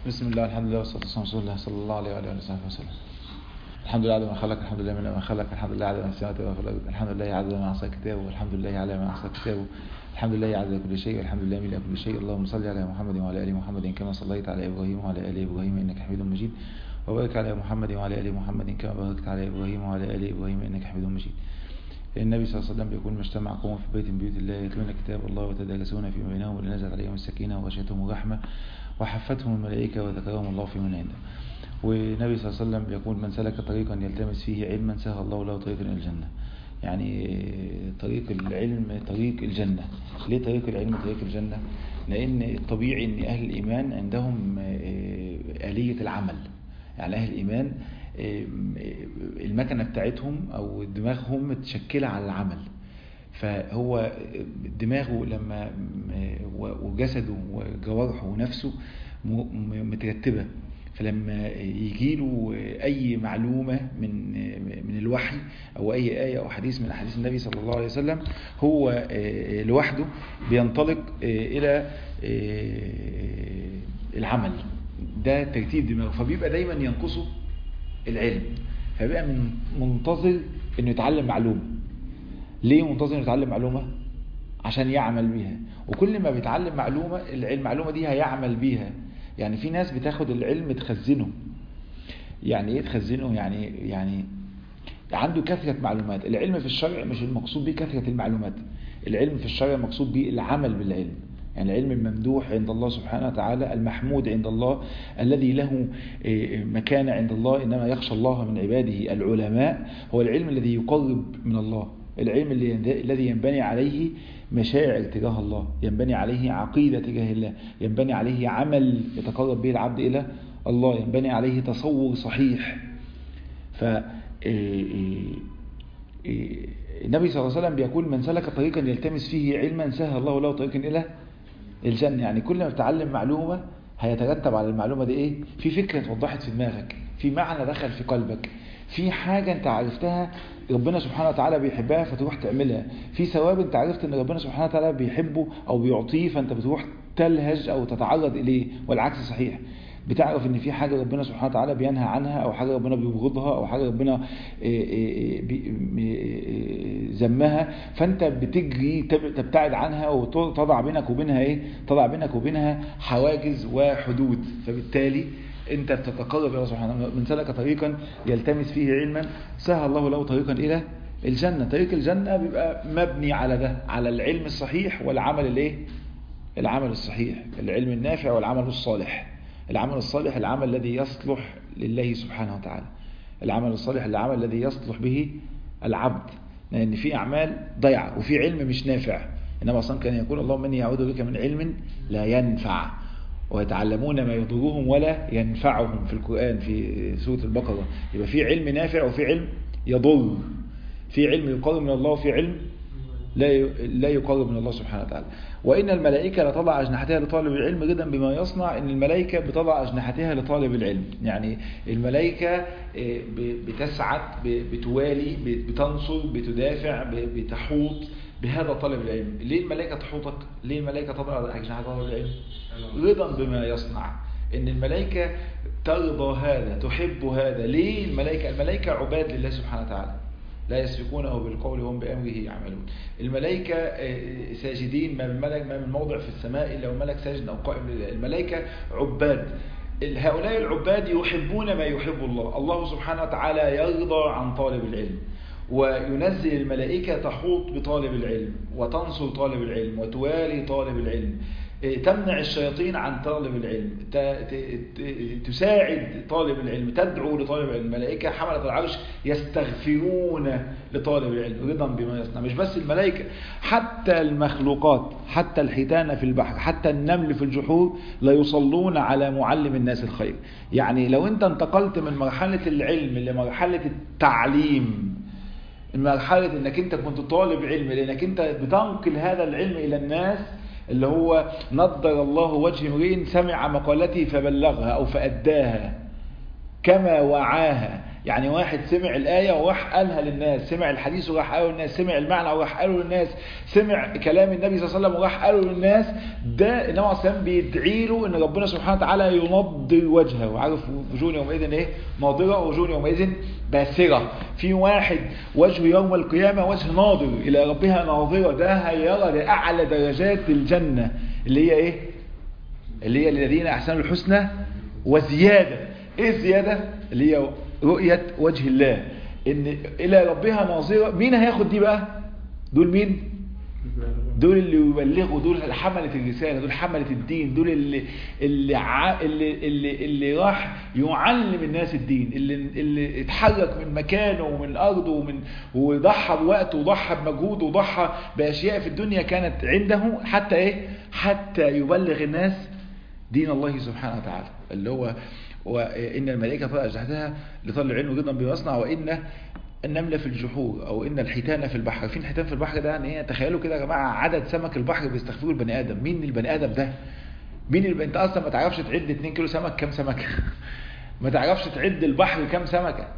بسم الله الحمد لله والصلاة والسلام على رسول الله صلى الله عليه وآله وصحبه وسلم الحمد لله عدد ما خلق الحمد لله من ما خلق الحمد لله عدد ما السماوات وما خلق الحمد لله عدد ما أحصى كتابه والحمد لله على ما أحصى كتابه الحمد لله عدد كل شيء والحمد لله ملء كل شيء اللهم صل على محمد وعلى آل محمد كما صليت على إبراهيم وعلى آل إبراهيم إنك حميد مجيد وبارك على محمد وعلى آل محمد كما باركت على إبراهيم وعلى آل إبراهيم إنك حميد مجيد النبي صلى الله عليه وسلم بيقول ما اجتمع قوم في بيت من بيوت الله يتلون كتاب الله وتدارسون فيما بينهم إلا نزلت عليهم السكينة وغشيتهم الرحمة وحفتهم الملائكة وذكرهم الله في من عنده والنبي صلى الله عليه وسلم بيقول من سلك طريقا يلتمس فيه علما سهل الله له طريقا إلى الجنة يعني طريق العلم طريق الجنة ليه طريق العلم طريق الجنة لأن الطبيعي أن أهل الإيمان عندهم آلية العمل يعني أهل الإيمان المكنة بتاعتهم أو دماغهم متشكلة على العمل فهو دماغه لما وجسده وجوارحه ونفسه مترتبة فلما يجيله أي معلومة من من الوحي أو أي آية أو حديث من أحاديث النبي صلى الله عليه وسلم هو لوحده بينطلق إلى العمل ده ترتيب دماغه فبيبقى دايما ينقصه العلم فبيبقى من منتظر انه يتعلم معلومة ليه منتظر انه يتعلم معلومة عشان يعمل بيها وكل ما بيتعلم معلومة المعلومة دي هيعمل بيها يعني في ناس بتاخد العلم تخزنه يعني ايه تخزنه يعني يعني عنده كثرة معلومات العلم في الشرع مش المقصود به كثرة المعلومات العلم في الشرع المقصود به العمل بالعلم يعني العلم الممدوح عند الله سبحانه وتعالى المحمود عند الله الذي له مكانة عند الله إنما يخشى الله من عباده العلماء هو العلم الذي يقرب من الله العلم الذي ينبني عليه مشاعر تجاه الله ينبني عليه عقيدة تجاه الله ينبني عليه عمل يتقرب به العبد إلى الله ينبني عليه تصور صحيح ف النبي صلى الله عليه وسلم بيقول من سلك طريقا يلتمس فيه علما سهل الله له طريقا إلى الجنة يعني كل ما بتعلم معلومة هيترتب على المعلومة دي ايه في فكرة اتوضحت في دماغك في معنى دخل في قلبك في حاجة انت عرفتها ربنا سبحانه وتعالى بيحبها فتروح تعملها في ثواب انت عرفت ان ربنا سبحانه وتعالى بيحبه او بيعطيه فانت بتروح تلهج او تتعرض اليه والعكس صحيح بتعرف ان في حاجة ربنا سبحانه وتعالى بينهى عنها او حاجة ربنا بيبغضها او حاجة ربنا ذمها فانت بتجري تبتعد عنها وتضع بينك وبينها ايه تضع بينك وبينها حواجز وحدود فبالتالي انت بتتقرب الى الله سبحانه من سلك طريقا يلتمس فيه علما سهل الله له طريقا الى الجنة طريق الجنة بيبقى مبني على ده على العلم الصحيح والعمل الايه العمل الصحيح العلم النافع والعمل الصالح العمل الصالح العمل الذي يصلح لله سبحانه وتعالى العمل الصالح العمل الذي يصلح به العبد لأن في أعمال ضيعة وفي علم مش نافع إنما أصلا كان يقول اللهم إني أعوذ بك من علم لا ينفع ويتعلمون ما يضرهم ولا ينفعهم في القرآن في سورة البقرة يبقى في علم نافع وفي علم يضر في علم يقرب من الله وفي علم لا لا يقرب من الله سبحانه وتعالى وإن الملائكة لتضع أجنحتها لطالب العلم جدا بما يصنع إن الملائكة بتضع أجنحتها لطالب العلم يعني الملائكة بتسعد بتوالي بتنصر بتدافع بتحوط بهذا طالب العلم ليه الملائكة تحوطك ليه الملائكة تضع أجنحتها لطالب العلم رضا بما يصنع إن الملائكة ترضى هذا تحب هذا ليه الملائكة الملائكة عباد لله سبحانه وتعالى لا يسبقونه بالقول وهم بأمره يعملون الملائكة ساجدين ما من ملك ما من موضع في السماء إلا وملك ساجد أو قائم الملائكة عباد هؤلاء العباد يحبون ما يحب الله الله سبحانه وتعالى يرضى عن طالب العلم وينزل الملائكة تحوط بطالب العلم وتنصر طالب العلم وتوالي طالب العلم تمنع الشياطين عن طالب العلم تساعد طالب العلم تدعو لطالب العلم الملائكة حملة العرش يستغفرون لطالب العلم رضا بما يصنع مش بس الملائكة حتى المخلوقات حتى الحيتان في البحر حتى النمل في الجحور لا يصلون على معلم الناس الخير يعني لو انت انتقلت من مرحلة العلم لمرحلة التعليم مرحلة انك انت كنت طالب علم لانك انت بتنقل هذا العلم الى الناس اللي هو نضر الله وجه امرئ سمع مقالتي فبلغها او فاداها كما وعاها يعني واحد سمع الآية وراح قالها للناس سمع الحديث وراح قاله للناس سمع المعنى وراح قاله للناس سمع كلام النبي صلى الله عليه وسلم وراح قاله للناس ده النبي عليه الصلاة بيدعي له ان ربنا سبحانه وتعالى ينضر وجهه وعارف وجوه يومئذ ايه ناضرة وجوه يومئذ باسرة في واحد وجهه يوم القيامة وجه ناظر إلى ربها ناظرة ده هيرى لأعلى درجات الجنة اللي هي ايه اللي هي الذين أحسنوا الحسنى وزيادة ايه الزيادة اللي هي رؤية وجه الله ان الى ربها ناظرة مين هياخد دي بقى دول مين دول اللي يبلغوا دول حملة الرسالة دول حملة الدين دول اللي اللي ع... اللي, اللي اللي راح يعلم الناس الدين اللي اللي اتحرك من مكانه ومن ارضه ومن وضحى بوقته وضحى بمجهوده وضحى باشياء في الدنيا كانت عنده حتى ايه حتى يبلغ الناس دين الله سبحانه وتعالى اللي هو وإن الملائكة طلع أجنحتها لطلع العلم جدا بما يصنع وإن النملة في الجحور أو إن الحيتان في البحر فين حيتان في البحر ده يعني تخيلوا كده يا جماعة عدد سمك البحر بيستخفيه البني آدم مين البني آدم ده مين الب... انت اصلا ما تعرفش تعد 2 كيلو سمك كام سمكة ما تعرفش تعد البحر كام سمكة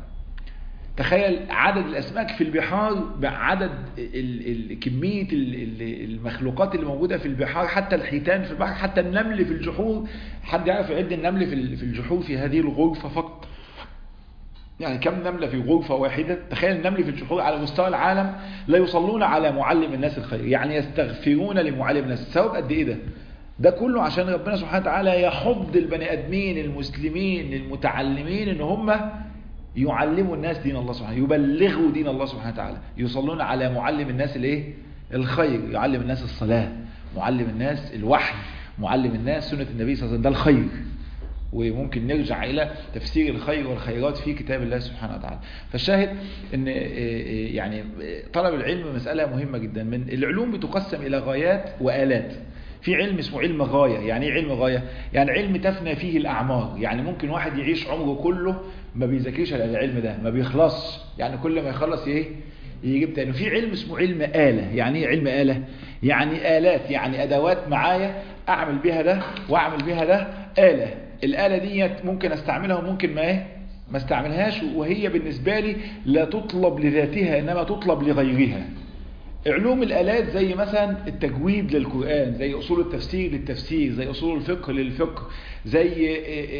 تخيل عدد الاسماك في البحار بعدد ال ال كميه ال ال المخلوقات اللي موجوده في البحار حتى الحيتان في البحر حتى النمل في الجحور حد يعرف يعد النمل في في الجحور في هذه الغرفه فقط يعني كم نمله في غرفه واحده تخيل النمل في الجحور على مستوى العالم لا يصلون على معلم الناس الخير يعني يستغفرون لمعلم الناس الثواب قد ايه ده ده كله عشان ربنا سبحانه وتعالى يحض البني ادمين المسلمين المتعلمين ان هم يعلموا الناس دين الله سبحانه يبلغوا دين الله سبحانه وتعالى يصلون على معلم الناس الايه الخير يعلم الناس الصلاة معلم الناس الوحي معلم الناس سنة النبي صلى الله عليه وسلم ده الخير وممكن نرجع إلى تفسير الخير والخيرات في كتاب الله سبحانه وتعالى فالشاهد ان يعني طلب العلم مسألة مهمة جدا من العلوم بتقسم إلى غايات وآلات في علم اسمه علم غاية يعني ايه علم غاية يعني علم تفنى فيه الأعمار يعني ممكن واحد يعيش عمره كله ما بيذاكرش على العلم ده ما بيخلصش يعني كل ما يخلص ايه يجيب تاني في علم اسمه علم آلة يعني ايه علم آلة يعني آلات يعني أدوات معايا أعمل بها ده وأعمل بها ده آلة الآلة دي ممكن استعملها وممكن ما ايه ما استعملهاش وهي بالنسبة لي لا تطلب لذاتها إنما تطلب لغيرها علوم الآلات زي مثلا التجويد للقرآن زي أصول التفسير للتفسير زي أصول الفقه للفقه زي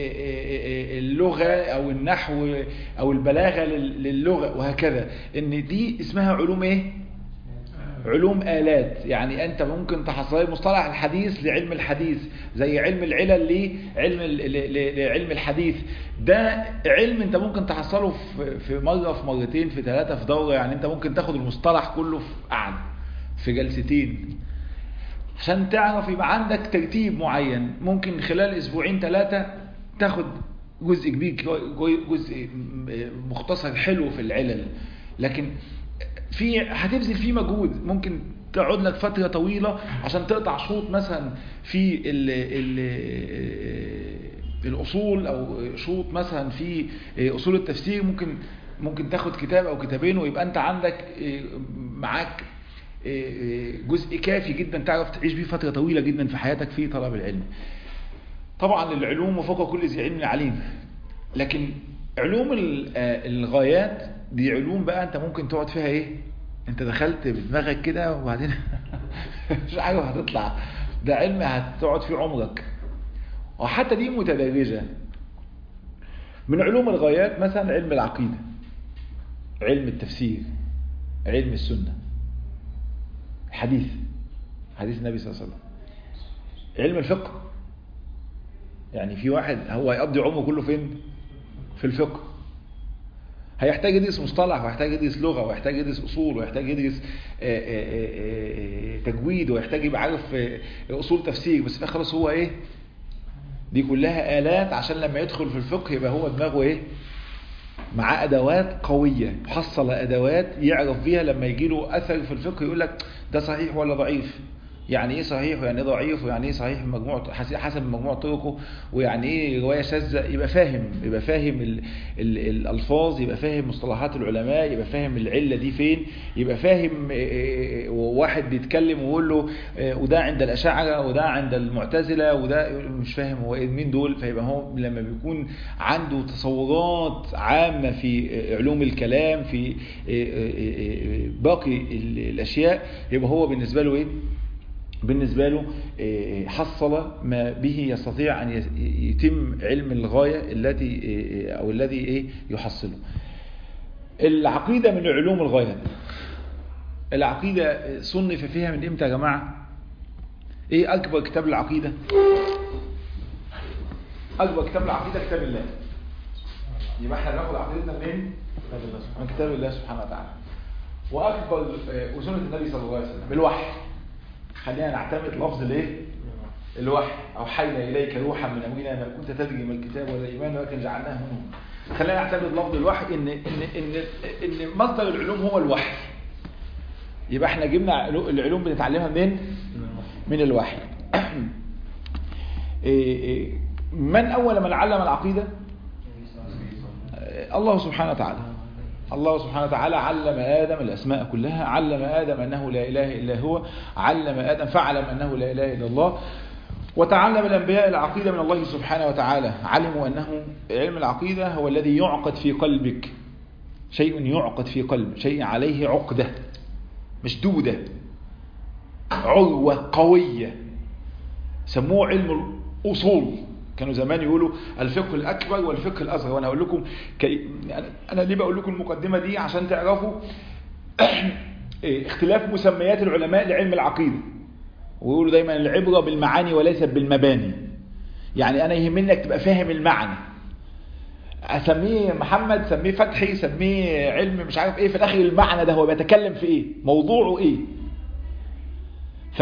اللغة أو النحو أو البلاغة للغة وهكذا إن دي اسمها علوم إيه؟ علوم آلات يعني أنت ممكن تحصل مصطلح الحديث لعلم الحديث زي علم العلل لعلم لعلم الحديث ده علم أنت ممكن تحصله في مرة في مرتين في ثلاثة في دورة يعني أنت ممكن تاخد المصطلح كله في قعدة في جلستين عشان تعرف يبقى عندك ترتيب معين ممكن خلال أسبوعين ثلاثة تاخد جزء كبير جزء مختصر حلو في العلل لكن في هتبذل فيه مجهود ممكن تقعد لك فترة طويلة عشان تقطع شوط مثلا في ال ال الأصول أو شوط مثلا في أصول التفسير ممكن ممكن تاخد كتاب أو كتابين ويبقى أنت عندك معاك جزء كافي جدا تعرف تعيش بيه فترة طويلة جدا في حياتك في طلب العلم طبعا العلوم وفوق كل ذي علم عليم لكن علوم الغايات دي علوم بقى انت ممكن تقعد فيها ايه انت دخلت بدماغك كده وبعدين مش عارف هتطلع ده علم هتقعد فيه عمرك وحتى دي متدرجة من علوم الغايات مثلا علم العقيدة علم التفسير علم السنة الحديث حديث النبي صلى الله عليه وسلم علم الفقه يعني في واحد هو هيقضي عمره كله فين في الفقه هيحتاج يدرس مصطلح ويحتاج يدرس لغة ويحتاج يدرس أصول ويحتاج يدرس تجويد ويحتاج يبقى عارف أصول تفسير بس في خلاص هو إيه دي كلها آلات عشان لما يدخل في الفقه يبقى هو دماغه إيه معاه أدوات قوية حصل أدوات يعرف بيها لما يجي له أثر في الفقه يقول لك ده صحيح ولا ضعيف يعني ايه صحيح ويعني ايه ضعيف ويعني ايه صحيح مجموعة حسب مجموع طرقه ويعني ايه رواية شاذة يبقى فاهم يبقى فاهم ال ال الألفاظ يبقى فاهم مصطلحات العلماء يبقى فاهم العلة دي فين يبقى فاهم واحد بيتكلم ويقول له وده عند الأشاعرة وده عند المعتزلة وده مش فاهم هو مين دول فيبقى هو لما بيكون عنده تصورات عامة في علوم الكلام في باقي الأشياء يبقى هو بالنسبة له ايه بالنسبة له حصل ما به يستطيع أن يتم علم الغاية التي أو الذي إيه يحصله العقيدة من علوم الغايات العقيدة صنف فيها من إمتى يا جماعة إيه أكبر كتاب العقيدة أكبر كتاب العقيدة كتاب الله يبقى احنا ناخد عقيدتنا منين؟ من كتاب الله سبحانه وتعالى وأكبر وسنة النبي صلى الله عليه وسلم بالوحي خلينا نعتمد لفظ الايه الوحي اوحينا اليك روحا من امرنا ما كنت تدري ما الكتاب ولا الايمان ولكن جعلناه نور خلينا نعتمد لفظ الوحي ان ان ان ان مصدر العلوم هو الوحي يبقى احنا جبنا العلوم بنتعلمها من من الوحي من اول من علم العقيده الله سبحانه وتعالى الله سبحانه وتعالى علم آدم الأسماء كلها علم آدم أنه لا إله إلا هو علم آدم فعلم أنه لا إله إلا الله وتعلم الأنبياء العقيدة من الله سبحانه وتعالى علموا أنه علم العقيدة هو الذي يعقد في قلبك شيء يعقد في قلب شيء عليه عقدة مشدودة عروة قوية سموه علم الأصول كانوا زمان يقولوا الفقه الأكبر والفقه الأصغر وأنا أقول لكم كي... أنا ليه بقول لكم المقدمة دي عشان تعرفوا اختلاف مسميات العلماء لعلم العقيدة ويقولوا دايما العبرة بالمعاني وليست بالمباني يعني أنا يهمني انك تبقى فاهم المعنى اسميه محمد سميه فتحي سميه علم مش عارف ايه في الاخر المعنى ده هو بيتكلم في ايه موضوعه ايه ف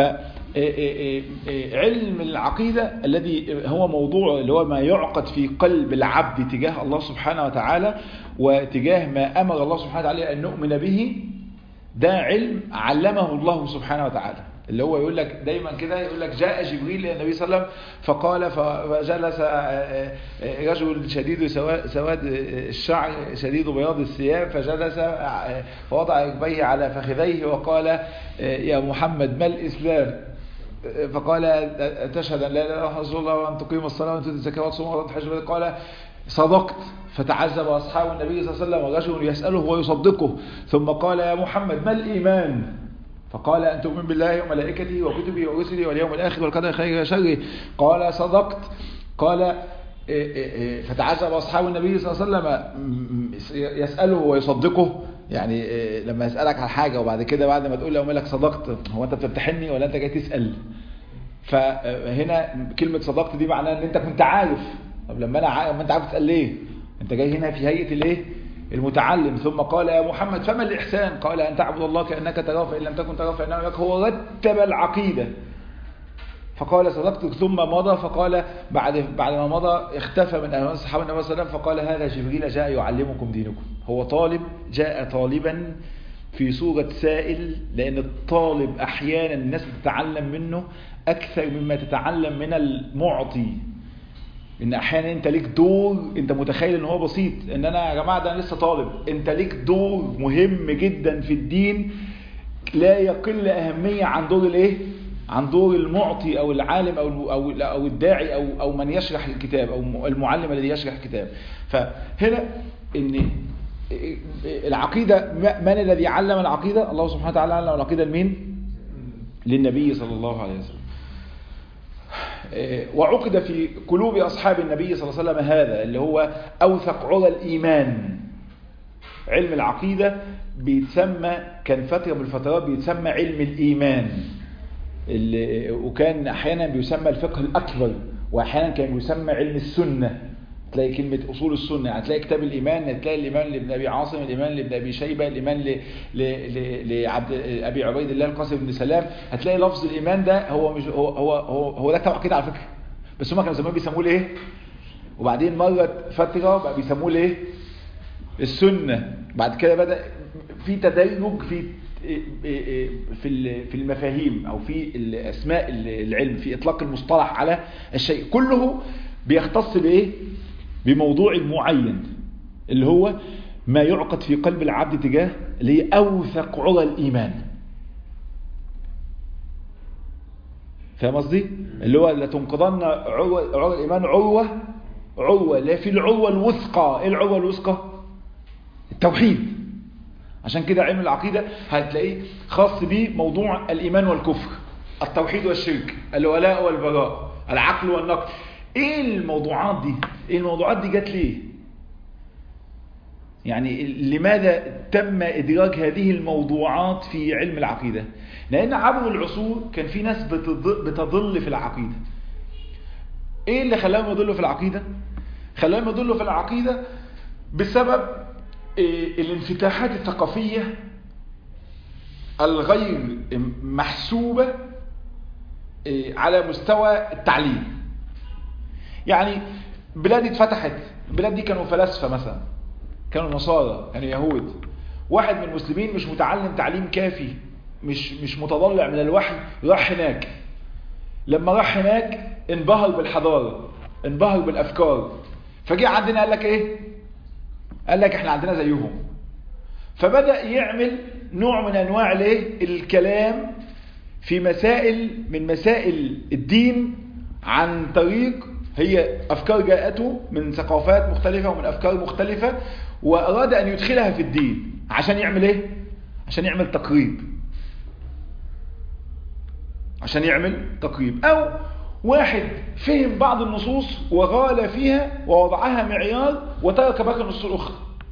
علم العقيدة الذي هو موضوع اللي هو ما يعقد في قلب العبد تجاه الله سبحانه وتعالى وتجاه ما أمر الله سبحانه وتعالى أن نؤمن به ده علم علمه الله سبحانه وتعالى اللي هو يقول لك دايما كده يقول لك جاء جبريل الى النبي صلى الله عليه وسلم فقال فجلس رجل شديد سواد الشعر شديد بياض الثياب فجلس فوضع ركبيه على فخذيه وقال يا محمد ما الاسلام فقال تشهد ان لا اله الا الله وان تقيم الصلاه وان تؤتي الزكاه وتصوم وتحج الحج قال صدقت فتعجب اصحاب النبي صلى الله عليه وسلم ورجل يساله ويصدقه ثم قال يا محمد ما الايمان فقال أن تؤمن بالله وملائكته وكتبه ورسله واليوم الآخر والقدر خير وشره قال صدقت قال فتعجب أصحاب النبي صلى الله عليه وسلم يسأله ويصدقه يعني لما يسألك على حاجة وبعد كده بعد ما تقول له مالك صدقت هو أنت بتمتحني ولا أنت جاي تسأل فهنا كلمة صدقت دي معناها أن أنت كنت عارف طب لما أنا عارف ما أنت عارف تسأل ليه أنت جاي هنا في هيئة الايه المتعلم ثم قال يا محمد فما الإحسان قال أن تعبد الله كأنك تراه فإن لم تكن تراه فإنه يراك هو رتب العقيدة فقال صدقت ثم مضى فقال بعد بعد ما مضى اختفى من أمام الصحابة النبي صلى الله عليه وسلم فقال هذا جبريل جاء يعلمكم دينكم هو طالب جاء طالبا في صورة سائل لأن الطالب أحيانا الناس تتعلم منه أكثر مما تتعلم من المعطي ان احيانا انت ليك دور انت متخيل ان هو بسيط ان انا يا جماعه ده انا لسه طالب انت ليك دور مهم جدا في الدين لا يقل اهميه عن دور الايه عن دور المعطي او العالم او او او الداعي او او من يشرح الكتاب او المعلم الذي يشرح الكتاب فهنا ان العقيده من الذي علم العقيده الله سبحانه وتعالى علم العقيده لمين للنبي صلى الله عليه وسلم وعقد في قلوب أصحاب النبي صلى الله عليه وسلم هذا اللي هو أوثق عرى الإيمان علم العقيدة بيتسمى كان فترة من الفترات بيتسمى علم الإيمان اللي وكان أحيانا بيسمى الفقه الأكبر وأحيانا كان بيسمى علم السنة تلاقي كلمة أصول السنة هتلاقي كتاب الإيمان هتلاقي الإيمان لابن أبي عاصم الإيمان لابن أبي شيبة الإيمان ل... ل... ل... لعبد أبي عبيد الله القاسم بن سلام هتلاقي لفظ الإيمان ده هو مش هو هو هو, هو ده كتاب عقيدة على فكرة بس هم كانوا زمان بيسموه إيه؟ وبعدين مرت فترة بقى بيسموه إيه؟ السنة بعد كده بدأ في تدرج في في في المفاهيم او في اسماء العلم في اطلاق المصطلح على الشيء كله بيختص بايه بموضوع معين اللي هو ما يعقد في قلب العبد تجاه اللي هي اوثق عرى الايمان فاهم قصدي اللي هو لتنقضن عروة عروة الايمان عروه عروه لا في العروه الوثقى ايه العروه الوثقى التوحيد عشان كده علم العقيده هتلاقيه خاص بيه موضوع الايمان والكفر التوحيد والشرك الولاء والبراء العقل والنقل ايه الموضوعات دي ايه الموضوعات دي جت ليه يعني لماذا تم إدراج هذه الموضوعات في علم العقيدة لأن عبر العصور كان في ناس بتضل في العقيدة إيه اللي خلاهم يضلوا في العقيدة خلاهم يضلوا في العقيدة بسبب الانفتاحات الثقافية الغير محسوبة على مستوى التعليم يعني بلاد اتفتحت البلاد دي كانوا فلاسفة مثلا كانوا نصارى كانوا يهود واحد من المسلمين مش متعلم تعليم كافي مش مش متضلع من الوحي راح هناك لما راح هناك انبهر بالحضارة انبهر بالأفكار فجاء عندنا قال لك ايه قال لك احنا عندنا زيهم فبدأ يعمل نوع من انواع الايه الكلام في مسائل من مسائل الدين عن طريق هي أفكار جاءته من ثقافات مختلفة ومن أفكار مختلفة وأراد أن يدخلها في الدين عشان يعمل إيه؟ عشان يعمل تقريب عشان يعمل تقريب أو واحد فهم بعض النصوص وغال فيها ووضعها معيار وترك باقي النصوص الأخرى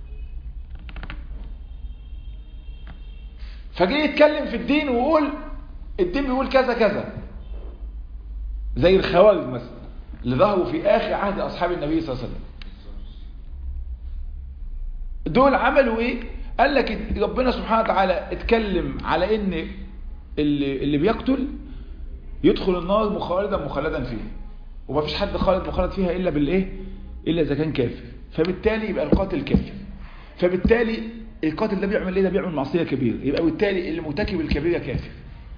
فجي يتكلم في الدين ويقول الدين بيقول كذا كذا زي الخوارج مثلا اللي ظهروا في آخر عهد أصحاب النبي صلى الله عليه وسلم دول عملوا إيه؟ قال لك ربنا سبحانه وتعالى اتكلم على إن اللي, اللي بيقتل يدخل النار مخالدا مخلدا فيها وما فيش حد خالد مخلد فيها إلا بالإيه؟ إلا إذا كان كافر فبالتالي يبقى القاتل كافر فبالتالي القاتل ده بيعمل إيه؟ ده بيعمل معصية كبيرة يبقى بالتالي اللي مرتكب الكبيرة كافر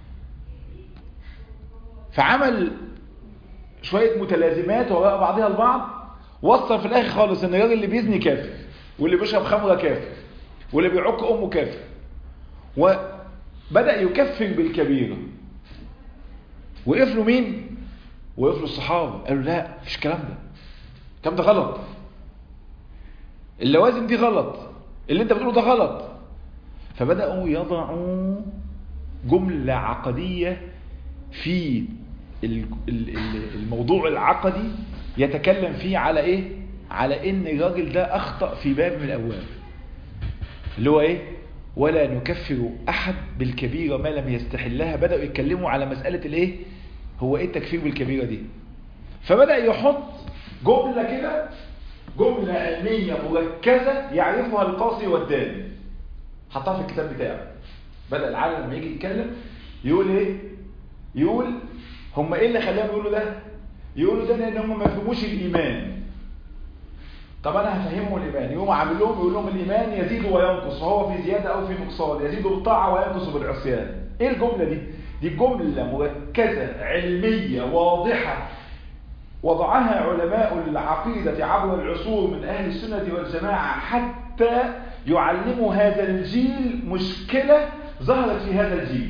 فعمل شوية متلازمات وراء بعضها البعض وصل في الاخر خالص ان الراجل اللي بيزني كافر واللي بيشرب خمره كافر واللي بيعك امه كافر وبدأ يكفر بالكبيرة وقفلوا مين وقفلوا الصحابة قالوا لا مفيش الكلام ده الكلام ده غلط اللوازم دي غلط اللي انت بتقوله ده غلط فبدأوا يضعوا جملة عقدية في الموضوع العقدي يتكلم فيه على ايه على ان الراجل ده اخطأ في باب من الابواب اللي هو ايه ولا نكفر احد بالكبيرة ما لم يستحلها بدأوا يتكلموا على مسألة الايه هو ايه التكفير بالكبيرة دي فبدأ يحط جملة كده جملة علمية مركزة يعرفها القاصي والداني حطها في الكتاب بتاعه بدأ العالم لما يجي يتكلم يقول ايه يقول هم ايه اللي خلاهم يقولوا ده يقولوا ده لان هم ما فهموش الايمان طب انا هفهمهم الايمان يقوم عامل لهم يقول لهم الايمان يزيد وينقص فهو في زياده او في نقصان يزيد بالطاعه وينقص بالعصيان ايه الجمله دي دي جمله مركزه علميه واضحه وضعها علماء العقيده عبر العصور من اهل السنه والجماعه حتى يعلموا هذا الجيل مشكله ظهرت في هذا الجيل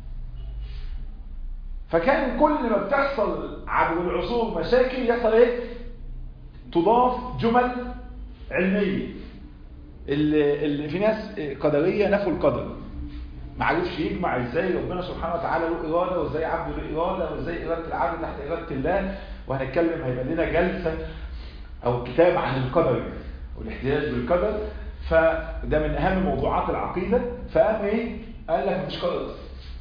فكان كل ما بتحصل عبر العصور مشاكل يحصل ايه تضاف جمل علمية اللي, اللي في ناس قدرية نفوا القدر ما عرفش يجمع ازاي ربنا سبحانه وتعالى له إرادة وازاي عبده له إرادة وازاي إرادة العبد تحت إرادة الله وهنتكلم هيبقى لنا جلسة أو كتاب عن القدر والاحتجاج بالقدر فده من أهم موضوعات العقيدة فقام ايه قال لك مفيش قدر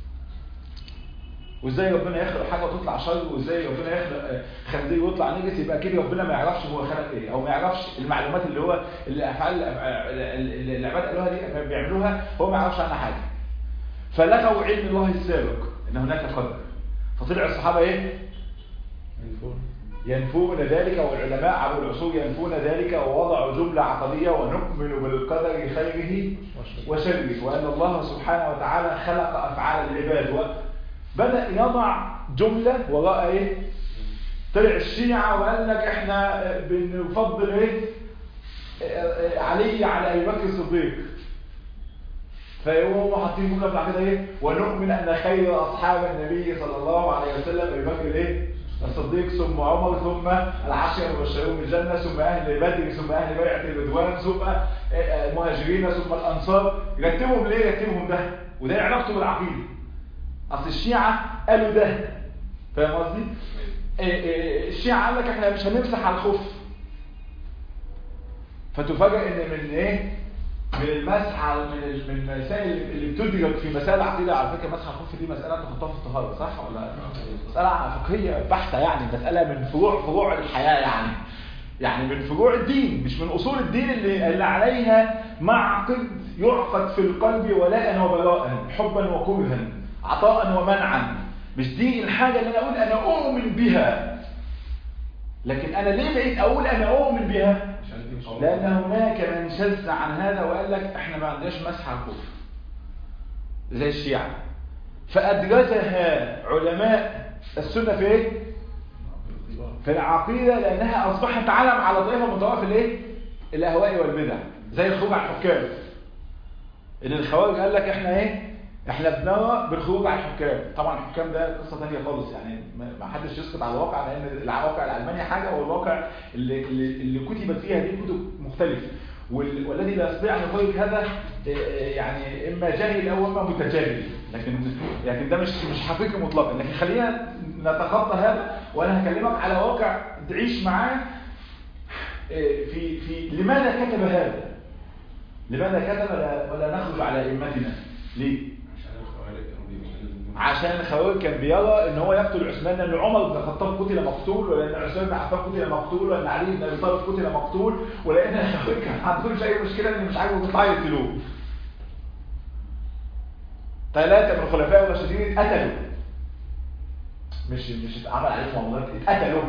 وازاي ربنا يخلق حاجه وتطلع شر وازاي ربنا يخلق خنزير ويطلع نجس يبقى كده ربنا ما يعرفش هو خلق ايه او ما يعرفش المعلومات اللي هو الافعال اللي العباد قالوها دي بيعملوها هو ما يعرفش عنها حاجه فلغوا علم الله السابق ان هناك قدر فطلع الصحابه ايه ينفون ذلك والعلماء عبر العصور ينفون ذلك ووضعوا جملة عقدية ونؤمن بالقدر خيره وشره وأن الله سبحانه وتعالى خلق أفعال العباد بدأ يضع جملة وراء إيه؟ طلع الشيعة وقال لك إحنا بنفضل إيه؟ علي على أبي بكر الصديق فهم حاطين جمله بتاع كده ايه ونؤمن ان خير اصحاب النبي صلى الله عليه وسلم ابي بكر ايه الصديق ثم عمر ثم العشر المبشرون بالجنه ثم اهل بدر ثم اهل بيعه الرضوان ثم المهاجرين ثم الانصار يرتبهم ليه يرتبهم ده وده علاقته بالعقيده اصل الشيعه قالوا ده فاهم قصدي الشيعه قال لك احنا مش هنمسح على الخف فتفاجئ ان من ايه من المسح من من المسائل اللي بتدرك في مسائل العقيده على فكره مسح الخف دي مساله تحطها في الطهاره صح ولا مساله فقهيه بحته يعني مساله من فروع فروع الحياه يعني يعني من فروع الدين مش من اصول الدين اللي, اللي عليها معقد يعقد في القلب ولاء وبراء حبا وكرها عطاء ومنعا مش دي الحاجه اللي انا اقول انا اؤمن بها لكن انا ليه بقيت اقول انا اؤمن بها لأن هناك من شذ عن هذا وقال لك احنا ما عندناش مسح على الكفر زي الشيعة فأدرجها علماء السنة في ايه؟ في العقيدة لأنها أصبحت علم على طريقة من طرف الايه؟ الأهواء والبدع زي الخروج على الحكام إن الخوارج قال لك احنا ايه؟ احنا بنرى بالخروج على الحكام طبعا الحكام ده قصه ثانيه خالص يعني ما حدش يسقط على الواقع لان الواقع الالماني حاجه والواقع اللي, اللي كتبت فيها دي كتب مختلفه والذي لا يستطيع ان يخرج هذا يعني اما جاهل او اما متجاهل لكن لكن ده مش مش حقيقي مطلقا لكن خلينا نتخطى هذا وانا هكلمك على واقع تعيش معاه في في لماذا كتب هذا؟ لماذا كتب ولا نخرج على ائمتنا؟ ليه؟ عشان الخوارج كان بيرى ان هو يقتل عثمان لان عمر بن الخطاب قتل مقتول ولان عثمان بن عفان قتل مقتول ولان علي بن ابي طالب قتل مقتول ولان الخوارج كان ما عندهمش اي مشكله ان مش عاجبهم يطلعوا يقتلوه. ثلاثه من الخلفاء الراشدين اتقتلوا. مش مش اتعمل عليهم معاملات اتقتلوا.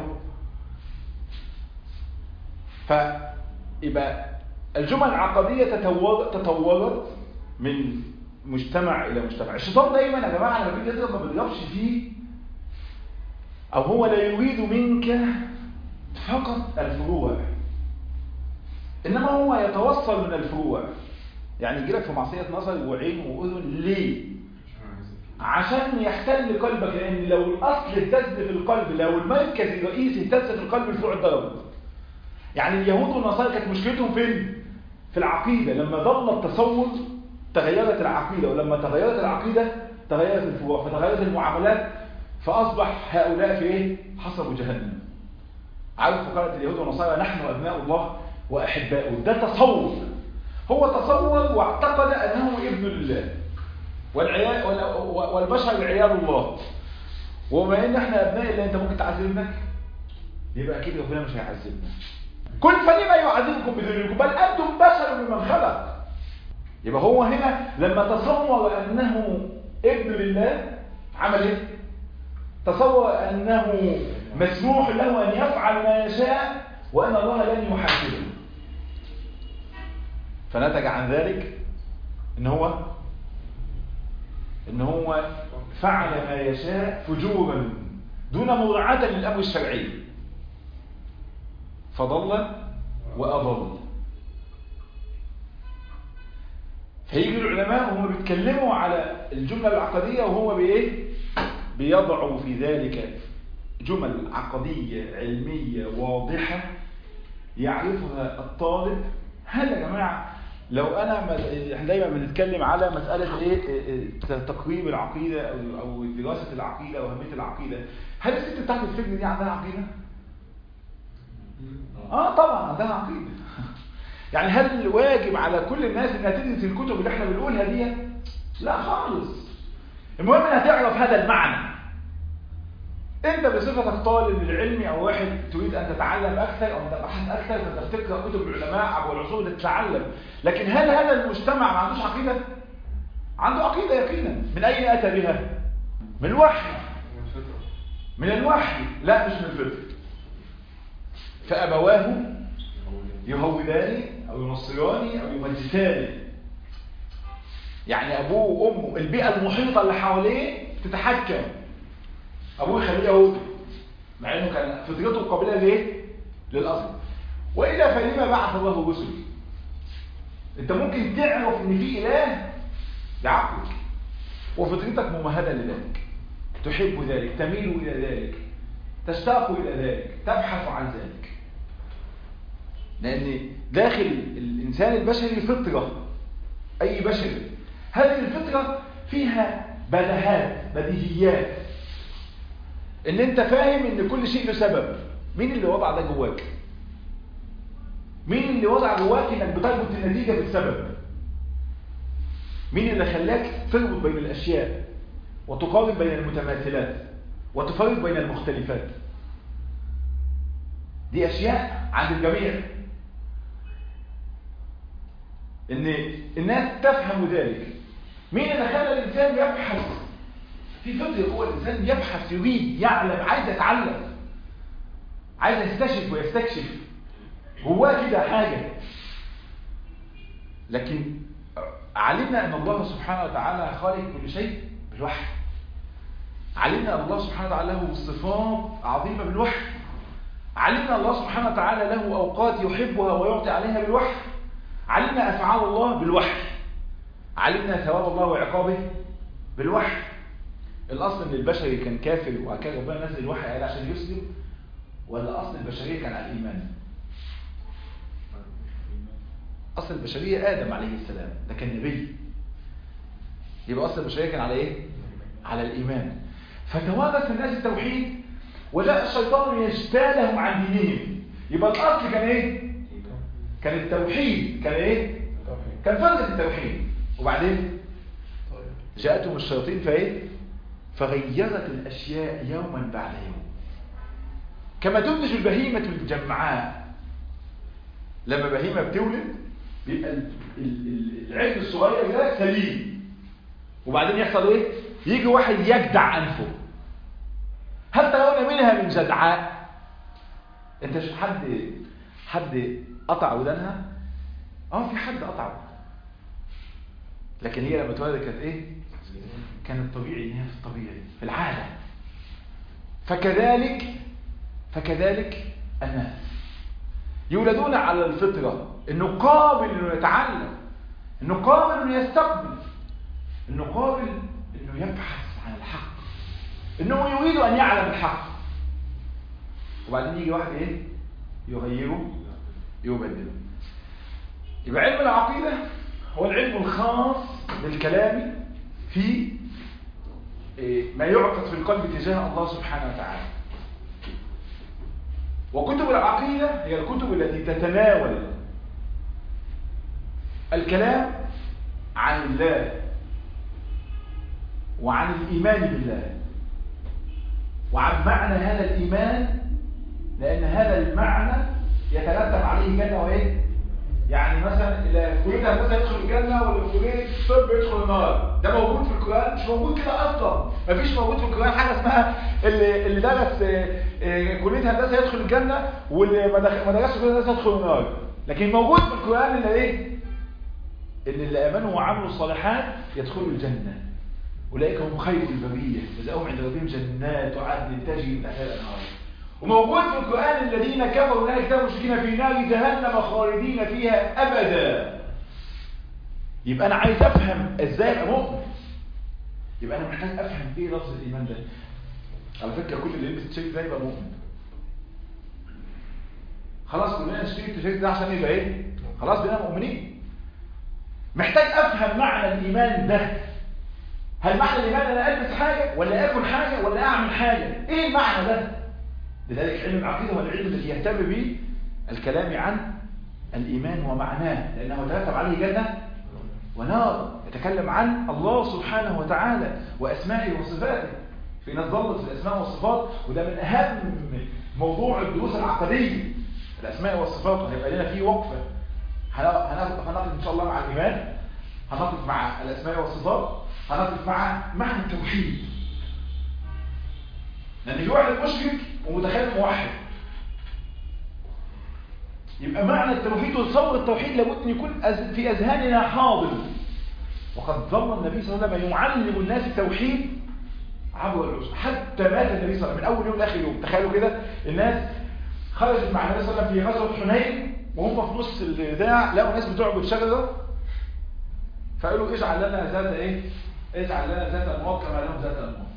فيبقى الجمل العقديه تطورت تطورت من مجتمع الى مجتمع الشيطان دايما يا جماعه لما بيجي يضرب ما بيضربش فيه او هو لا يريد منك فقط الفروع انما هو يتوصل من الفروع يعني يجي لك في معصيه نظر وعين واذن ليه عشان يحتل قلبك لان لو الاصل اهتز في القلب لو المركز الرئيسي اهتز في القلب الفروع اتضربت يعني اليهود والنصارى كانت مشكلتهم فين في العقيده لما ضل التصور تغيرت العقيدة ولما تغيرت العقيدة تغيرت الفروع فتغيرت المعاملات فأصبح هؤلاء في إيه؟ حصبوا جهنم عارف فقالت اليهود والنصارى نحن أبناء الله وأحباؤه ده تصور هو تصور واعتقد أنه ابن الله والعيال والبشر عيال الله وبما ان احنا ابناء الله انت ممكن تعذب ابنك يبقى اكيد ربنا مش هيعذبنا كل فلما يعذبكم بذنوبكم بل انتم بشر ممن خلق يبقى هو هنا لما تصور انه ابن لله عمل ايه تصور انه مسموح له ان يفعل ما يشاء وان الله لن يحاسبه فنتج عن ذلك ان هو ان هو فعل ما يشاء فجورا دون مراعاة للامر الشرعي فضل واضل فيجي العلماء وهم بيتكلموا على الجملة العقدية وهو بإيه؟ بيضعوا في ذلك جمل عقدية علمية واضحة يعرفها الطالب هل يا جماعة لو أنا احنا دايما بنتكلم على مسألة إيه تقريب العقيدة أو أو دراسة العقيدة وأهمية العقيدة هل الست بتاعت السجن دي عندها عقيدة؟ آه طبعا عندها عقيدة يعني هل واجب على كل الناس انها تدرس الكتب اللي احنا بنقولها دي لا خالص المهم انها تعرف هذا المعنى انت بصفتك طالب للعلم او واحد تريد ان تتعلم اكثر او تبحث اكثر فانت بتقرا كتب العلماء عبر العصور لتتعلم لكن هل هذا المجتمع ما عندوش عقيده عنده عقيده يقينا من اين اتى بها من الوحي من الوحي لا مش من الفطر فأبواه يهوداني أو ينصراني أو يمجساني يعني أبوه وأمه البيئة المحيطة اللي حواليه تتحكم أبوه يخليه يهودي مع أنه كان فطرته قابلة ليه؟ للأصل وإلا فلما بعث الله رسل أنت ممكن تعرف إن في إله بعقلك وفطرتك ممهدة لذلك تحب ذلك تميل إلى ذلك تشتاق إلى ذلك تبحث عن ذلك لأن داخل الإنسان البشري فطرة أي بشر هذه الفطرة فيها بدهات بديهيات ان انت فاهم ان كل شيء له سبب مين اللي وضع ده جواك مين اللي وضع جواك انك بتربط النتيجة بالسبب مين اللي خلاك تربط بين الاشياء وتقارن بين المتماثلات وتفرق بين المختلفات دي اشياء عند الجميع ان الناس تفهم ذلك مين اللي خلى الانسان يبحث في فطر هو الانسان يبحث يريد يعلم عايز يتعلم عايز يستشف ويستكشف جواه كده حاجه لكن علمنا ان الله سبحانه وتعالى خالق كل شيء بالوحي علمنا ان الله سبحانه وتعالى له صفات عظيمه بالوحي علمنا الله سبحانه وتعالى له اوقات يحبها ويعطي عليها بالوحي علمنا افعال الله بالوحي علمنا ثواب الله وعقابه بالوحي الاصل ان البشري كان كافر وكان ربنا نزل الوحي عليه عشان يسلم ولا اصل البشريه كان على الايمان اصل البشريه ادم عليه السلام ده كان نبي يبقى اصل البشريه كان على ايه على الايمان فتوارث الناس التوحيد وجاء الشيطان يجتالهم عن دينهم يبقى الاصل كان ايه كان التوحيد كان ايه كان فرض التوحيد وبعدين جاءتهم الشياطين فايه فغيرت الاشياء يوما بعد يوم كما تنتج البهيمه الجمعاء لما بهيمه بتولد بيبقى العجل الصغير ده سليم وبعدين يحصل ايه يجي واحد يجدع انفه هل ترون منها من جدعاء انت شوف حد حد قطع ودانها اه في حد قطع لكن هي لما اتولدت كانت ايه كانت طبيعي ان هي في الطبيعي في العاده فكذلك فكذلك الناس يولدون على الفطره انه قابل انه يتعلم انه قابل انه يستقبل انه قابل انه يبحث عن الحق انه يريد ان يعلم الحق وبعدين يجي واحد ايه يغيره يبدله يبقى علم العقيدة هو العلم الخاص بالكلام في ما يعقد في القلب تجاه الله سبحانه وتعالى وكتب العقيدة هي الكتب التي تتناول الكلام عن الله وعن الإيمان بالله وعن معنى هذا الإيمان لأن هذا المعنى يترتب عليه جنة وإيه؟ يعني مثلا كلية هندسة يدخل الجنة واللي كلية طب يدخل النار ده موجود في القرآن مش موجود كده أصلا مفيش موجود في القرآن حاجة اسمها اللي, اللي درس كلية هندسة يدخل الجنة واللي ما درسش كلية هندسة يدخل النار لكن موجود في القرآن اللي إيه؟ اللي اللي آمنوا وعملوا الصالحات يدخلوا الجنة أولئك هم خير البرية جزاؤهم عند ربهم جنات عدن تجري من تحتها الأنهار وموجود في القرآن الذين كفروا لا كتابوا مشركين في نار جهنم خالدين فيها أبدا يبقى أنا عايز أفهم إزاي أبقى مؤمن يبقى أنا محتاج أفهم إيه لفظ الإيمان ده على فكرة كل اللي يلبس التيشيرت ده يبقى مؤمن خلاص كلنا نشتري التيشيرت ده عشان يبقى إيه خلاص بقينا مؤمنين محتاج أفهم معنى الإيمان ده هل معنى الإيمان أنا ألبس حاجة ولا أكل حاجة ولا أعمل حاجة إيه المعنى ده لذلك علم العقيدة هو العلم الذي يهتم به الكلام عن الإيمان ومعناه لأنه يترتب عليه جنة ونار يتكلم عن الله سبحانه وتعالى وأسمائه وصفاته في ناس ضلت في الأسماء والصفات وده من أهم موضوع الدروس العقدية الأسماء والصفات وهيبقى لنا فيه وقفة هنقف إن شاء الله مع الإيمان هنقف مع الأسماء والصفات هنقف مع معنى التوحيد لأن في واحد مشرك ومتخيل موحد يبقى معنى التوحيد وتصور التوحيد لابد ان يكون أز- في اذهاننا حاضر وقد ظل النبي صلى الله عليه وسلم يعلم الناس التوحيد عبر العصر حتى مات النبي صلى الله عليه وسلم من اول يوم لاخر يوم تخيلوا كده الناس خرجت مع النبي صلى الله عليه وسلم في غزوه حنين وهم في نص البتاع لقوا ناس بتعبد شجره فقالوا اجعل لنا ذات ايه اجعل لنا ذات انواط كما لهم ذات انواط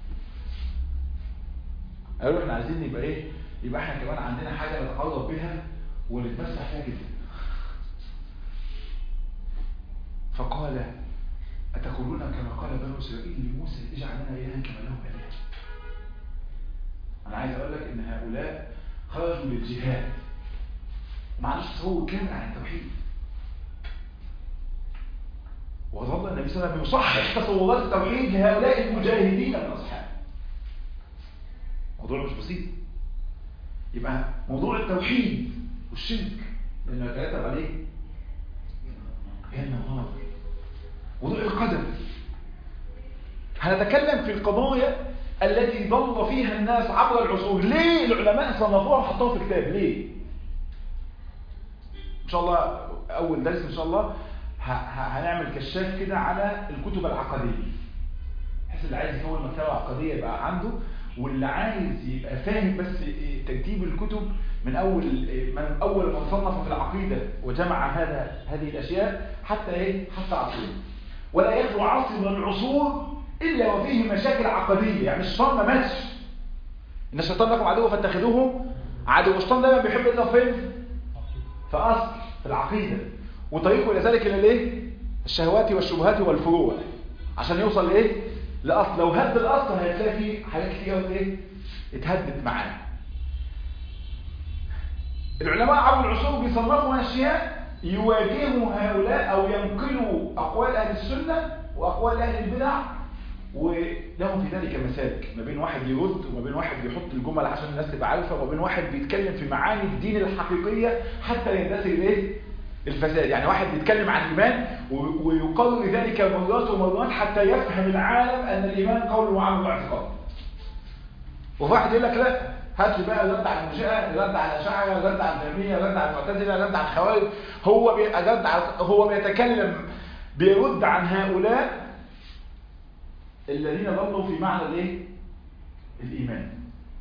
قالوا احنا عايزين يبقى ايه يبقى احنا كمان عندنا حاجه نتقرب بها ونتمسح فيها جدا فقال أتقولون كما قال بنو إسرائيل لموسى اجعل لنا إلها كما لهم إله أنا عايز أقول لك إن هؤلاء خرجوا للجهاد ما عندوش تصور كامل عن التوحيد وظل النبي صلى الله عليه وسلم يصحح تصورات التوحيد لهؤلاء المجاهدين من أصحابه موضوع مش بسيط يبقى موضوع التوحيد والشرك لأنه يترتب عليه جنة ونار موضوع القدر هنتكلم في القضايا التي ضل فيها الناس عبر العصور ليه العلماء صنفوها وحطوها في كتاب ليه ان شاء الله اول درس ان شاء الله ه- ه- هنعمل كشاف كده على الكتب العقديه بحيث اللي عايز يكون مكتبه عقديه يبقى عنده واللي عايز يبقى فاهم بس إيه ترتيب الكتب من اول إيه من اول من صنف في العقيده وجمع هذا هذه الاشياء حتى ايه حتى عصره ولا يخلو عصر من العصور الا وفيه مشاكل عقديه يعني الشيطان ما ماتش ان الشيطان لكم عدو فاتخذوه عدو الشيطان دايما بيحب يضرب فين في اصل في العقيده وطريقه الى ذلك الى الايه الشهوات والشبهات والفروع عشان يوصل لايه لاصل لو هد الاصل هتلاقي فيه حاجات كتير قوي ايه اتهدت معاه العلماء عبر العصور بيصنفوا اشياء يواجهوا هؤلاء او ينقلوا اقوال اهل السنه واقوال اهل البدع ولهم في ذلك مسالك ما بين واحد يرد وما بين واحد بيحط الجمل عشان الناس تبقى عارفه وما بين واحد بيتكلم في معاني الدين الحقيقيه حتى يندثر الايه الفساد يعني واحد بيتكلم عن الايمان و- ويقرر ذلك مرات ومرات حتى يفهم العالم ان الايمان قول وعمل واعتقاد وفي واحد يقول لك لا هات لي بقى رد على المرجئه رد على الاشاعره رد على الجهميه رد على المعتزله رد على الخوارج هو بي... رد على هو بيتكلم بيرد عن هؤلاء الذين ظلوا في معنى الايه الايمان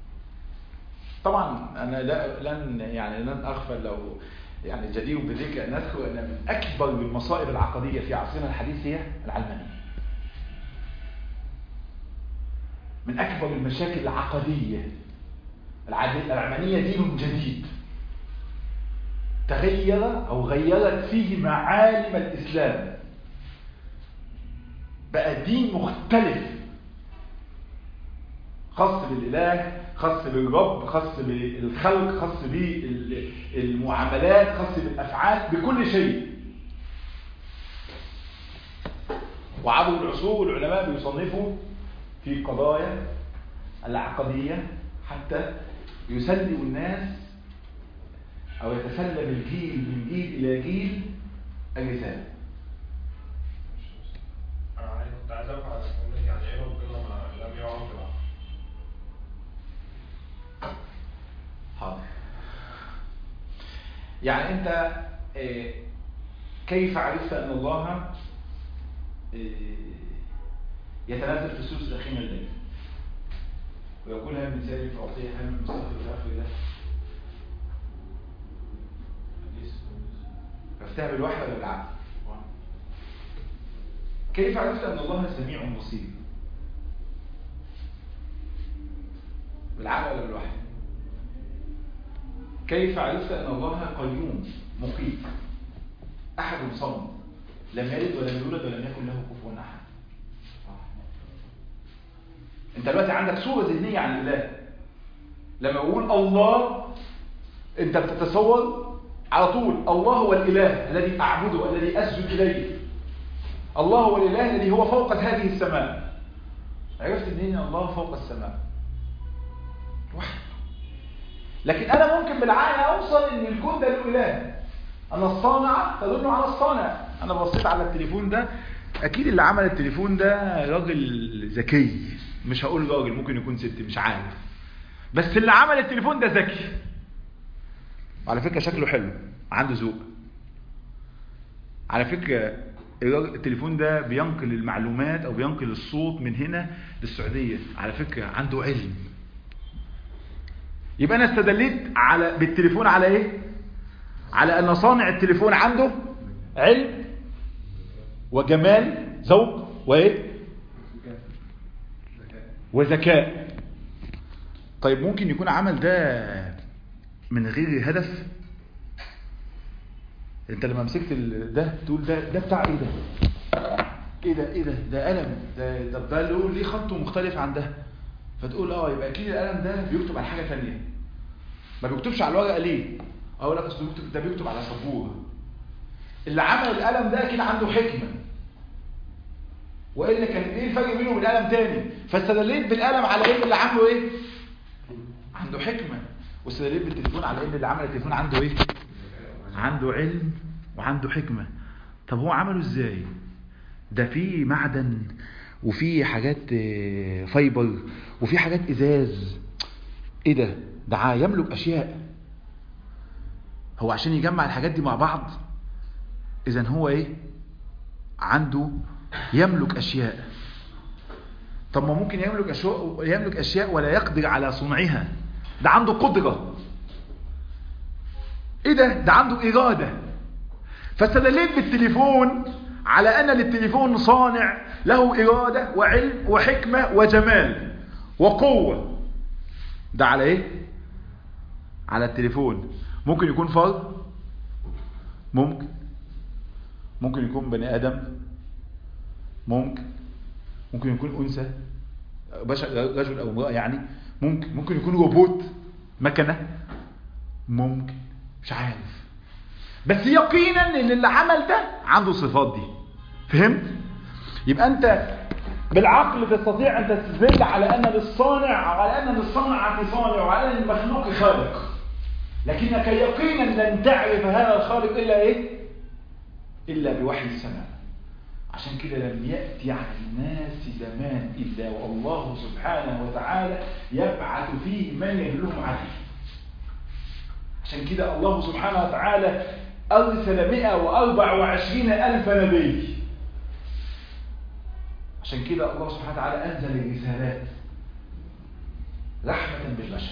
طبعا انا لا لن يعني لن اغفل لو يعني جدير بذكر ان اذكر ان من اكبر المصائب العقديه في عصرنا الحديث هي العلمانيه من اكبر المشاكل العقديه العد- العلمانيه دين جديد تغير او غيرت فيه معالم الاسلام بقى دين مختلف خاص بالاله خاص بالرب خاص بالخلق خاص بالمعاملات خاص بالافعال بكل شيء وعبر العصور العلماء بيصنفوا في قضايا العقديه حتى يسلم الناس او يتسلم الجيل من جيل الى جيل الرساله أنا كنت عايز أعرف على كلمة يعني إيه ربنا ما لم يعرف بالعقل حاضر يعني انت آه، كيف عرفت ان الله آه، يتنزل في الثلث الاخير من الليل ويقول هل من سائل فاعطيه هل من مستغفر فاغفر له عرفتها بالوحي ولا بالعقل كيف عرفت ان الله سميع بصير بالعقل ولا بالوحي كيف عرفت أن الله قيوم مقيت أحد صمد لم يلد ولم يولد ولم يكن له كفوا أحد أنت دلوقتي عندك صورة ذهنية عن الله لما بقول الله أنت بتتصور على طول الله هو الإله الذي أعبده الذي أسجد إليه الله هو الإله الذي هو فوق هذه السماء عرفت منين أن الله فوق السماء واحد لكن انا ممكن بالعقل اوصل ان الكون ده له اله انا الصانع تدل على الصانع انا بصيت على التليفون ده اكيد اللي عمل التليفون ده راجل ذكي مش هقول راجل ممكن يكون ست مش عارف بس اللي عمل التليفون ده ذكي وعلى فكرة شكله حلو عنده ذوق على فكرة الراجل- التليفون ده بينقل المعلومات او بينقل الصوت من هنا للسعودية على فكرة عنده علم يبقى انا استدليت على بالتليفون على ايه على ان صانع التليفون عنده علم وجمال ذوق وايه وذكاء طيب ممكن يكون عمل ده من غير هدف انت لما مسكت ال- ده تقول ده ده بتاع ايه ده ايه ده ايه ده ده قلم ده طب ده له ليه خطه مختلف عن ده فتقول اه يبقى اكيد القلم ده بيكتب على حاجه ثانيه ما بيكتبش على الورقه ليه اقول لك اصل بيكتب ده بيكتب على سبوره اللي عمل القلم ده اكيد عنده حكمه والا كان ايه الفرق بينه وبين قلم تاني فاستدليت بالقلم على ان اللي عامله ايه عنده حكمه واستدليت بالتليفون على ان اللي عمل التليفون عنده ايه عنده علم وعنده حكمه طب هو عمله ازاي ده في معدن وفي حاجات آه، فايبر وفي حاجات ازاز ايه ده ده يملك اشياء هو عشان يجمع الحاجات دي مع بعض اذا هو ايه عنده يملك اشياء طب ما ممكن يملك اشياء يملك اشياء ولا يقدر على صنعها ده عنده قدرة ايه ده ده عنده ارادة فاستدليت بالتليفون على ان للتليفون صانع له ارادة وعلم وحكمة وجمال وقوة ده على ايه على التليفون ممكن يكون فرد ممكن ممكن يكون بني ادم ممكن ممكن يكون انثى بشر رجل او امراه يعني ممكن ممكن يكون روبوت مكنه ممكن مش عارف بس يقينا ان اللي عمل ده عنده الصفات دي فهمت يبقى انت بالعقل تستطيع ان تستدل على ان للصانع على ان للصنعه صانع وعلى ان المخلوق خالق لكنك يقينا لن تعرف هذا الخالق الا ايه الا بوحي السماء عشان كده لم يأتي على الناس زمان إلا والله سبحانه وتعالى يبعث فيه من يدلهم عليه عشان كده الله سبحانه وتعالى أرسل 124 ألف نبي عشان كده الله سبحانه وتعالى أنزل الرسالات رحمة بالبشر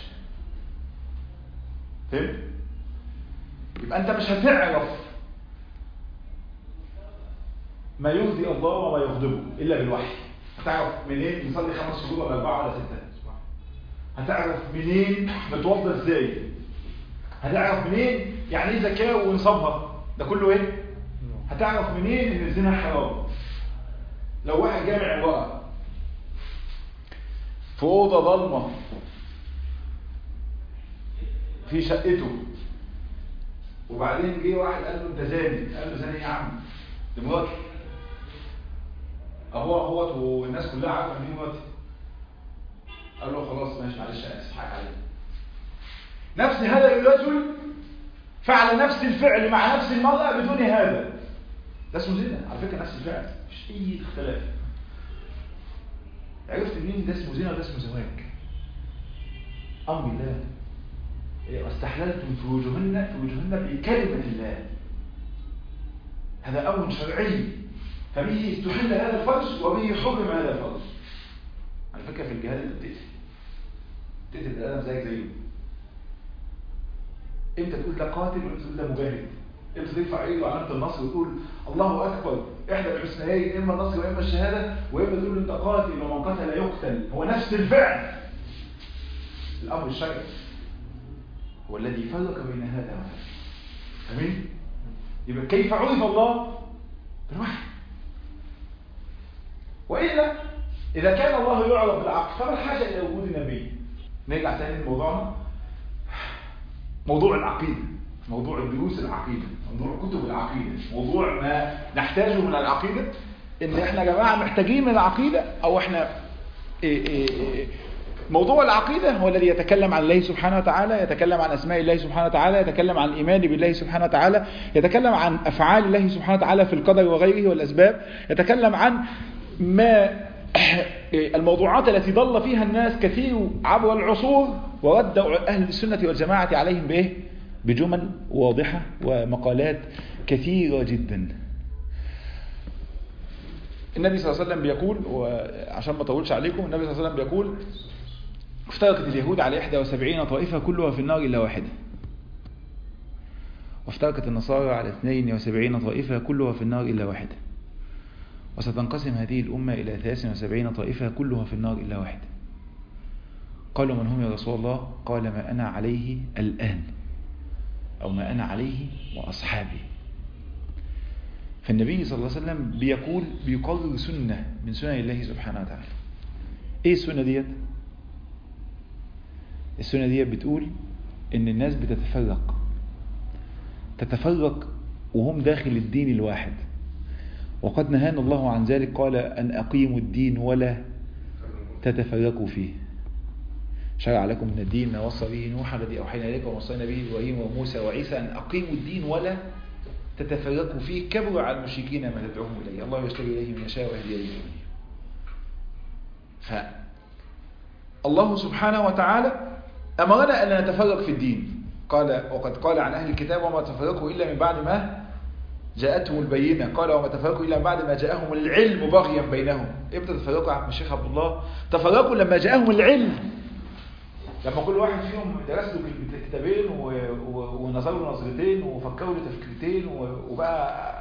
فهمت؟ يبقى أنت مش هتعرف ما يرضي الله وما يغضبه إلا بالوحي هتعرف منين نصلي خمس شهور ولا أربعة ولا ستة هتعرف منين نتوضى ازاي هتعرف منين يعني ايه زكاة ونصابها ده كله ايه هتعرف منين ان الزنا حرام لو واحد جامع امرأة في أوضة ضلمة في شقته وبعدين جه واحد قال له انت زاني قال له زاني يا عم دي مراتي اهو اهوت والناس كلها عارفه ان دي مراتي قال له خلاص ماشي معلش انا اسف حق عليك نفس هذا الرجل فعل نفس الفعل مع نفس المرأة بدون هذا ده اسمه زنا على فكرة نفس الفعل مش اي اختلاف عرفت منين ده اسمه زنا وده اسمه زواج امر الله واستحللتم فروجهن فروجهن بكلمة الله هذا امر شرعي فبه استحل هذا الفرج وبه حرم هذا الفرج على فكرة في الجهاد انت بتقتل تقتل الادم زيك زيه امتى تقول ده قاتل وامتى تقول ده مجاهد امتى ترفع ايده علامه النصر وتقول الله اكبر احدى الحسنيين اما النصر واما الشهاده واما تقول له انت قاتل ومن قتل يقتل هو نفس الفعل الامر الشرعي هو الذي فرق بين هذا وهذا امين يبقى كيف عرف الله بالوحي والا اذا كان الله يعرف بالعقل فما الحاجه الى وجود النبي نرجع تاني لموضوعنا موضوع العقيدة موضوع دروس العقيدة موضوع كتب العقيدة موضوع ما نحتاجه من العقيدة ان احنا يا جماعة محتاجين من العقيدة او احنا إيه إيه إيه موضوع العقيدة هو الذي يتكلم عن الله سبحانه وتعالى يتكلم عن أسماء الله سبحانه وتعالى يتكلم عن الإيمان بالله سبحانه وتعالى يتكلم عن أفعال الله سبحانه وتعالى في القدر وغيره والأسباب يتكلم عن ما الموضوعات التي ضل فيها الناس كثير عبر العصور ورد أهل السنة والجماعة عليهم بإيه؟ بجمل واضحة ومقالات كثيرة جدا النبي صلى الله عليه وسلم بيقول وعشان ما اطولش عليكم النبي صلى الله عليه وسلم بيقول افترقت اليهود على 71 طائفة كلها في النار إلا واحدة وافترقت النصارى على 72 طائفة كلها في النار إلا واحدة وستنقسم هذه الأمة إلى 73 طائفة كلها في النار إلا واحدة قالوا من هم يا رسول الله قال ما أنا عليه الآن أو ما أنا عليه وأصحابي فالنبي صلى الله عليه وسلم بيقول بيقرر سنة من سنن الله سبحانه وتعالى ايه السنة ديت السنة ديت بتقول ان الناس بتتفرق تتفرق وهم داخل الدين الواحد وقد نهانا الله عن ذلك قال أن أقيموا الدين ولا تتفرقوا فيه شرع لكم من الدين ما وصى به نوح الذي أوحينا إليكم ووصينا به إبراهيم وموسى وعيسى أن أقيموا الدين ولا تتفرقوا فيه كبر على المشركين ما تدعوهم إليه الله يشتري إليه من يشاء ويهدي إليه ف الله سبحانه وتعالى أمرنا أن نتفرق في الدين قال وقد قال عن أهل الكتاب وما تفرقوا إلا من بعد ما جاءتهم البينة قال وما تفرقوا إلا من بعد ما جاءهم العلم بغيا بينهم إمتى تفرقوا يا عم الشيخ عبد الله تفرقوا لما جاءهم العلم لما كل واحد فيهم درس له كتابين ونظر له نظرتين وفكروا له تفكيرتين وبقى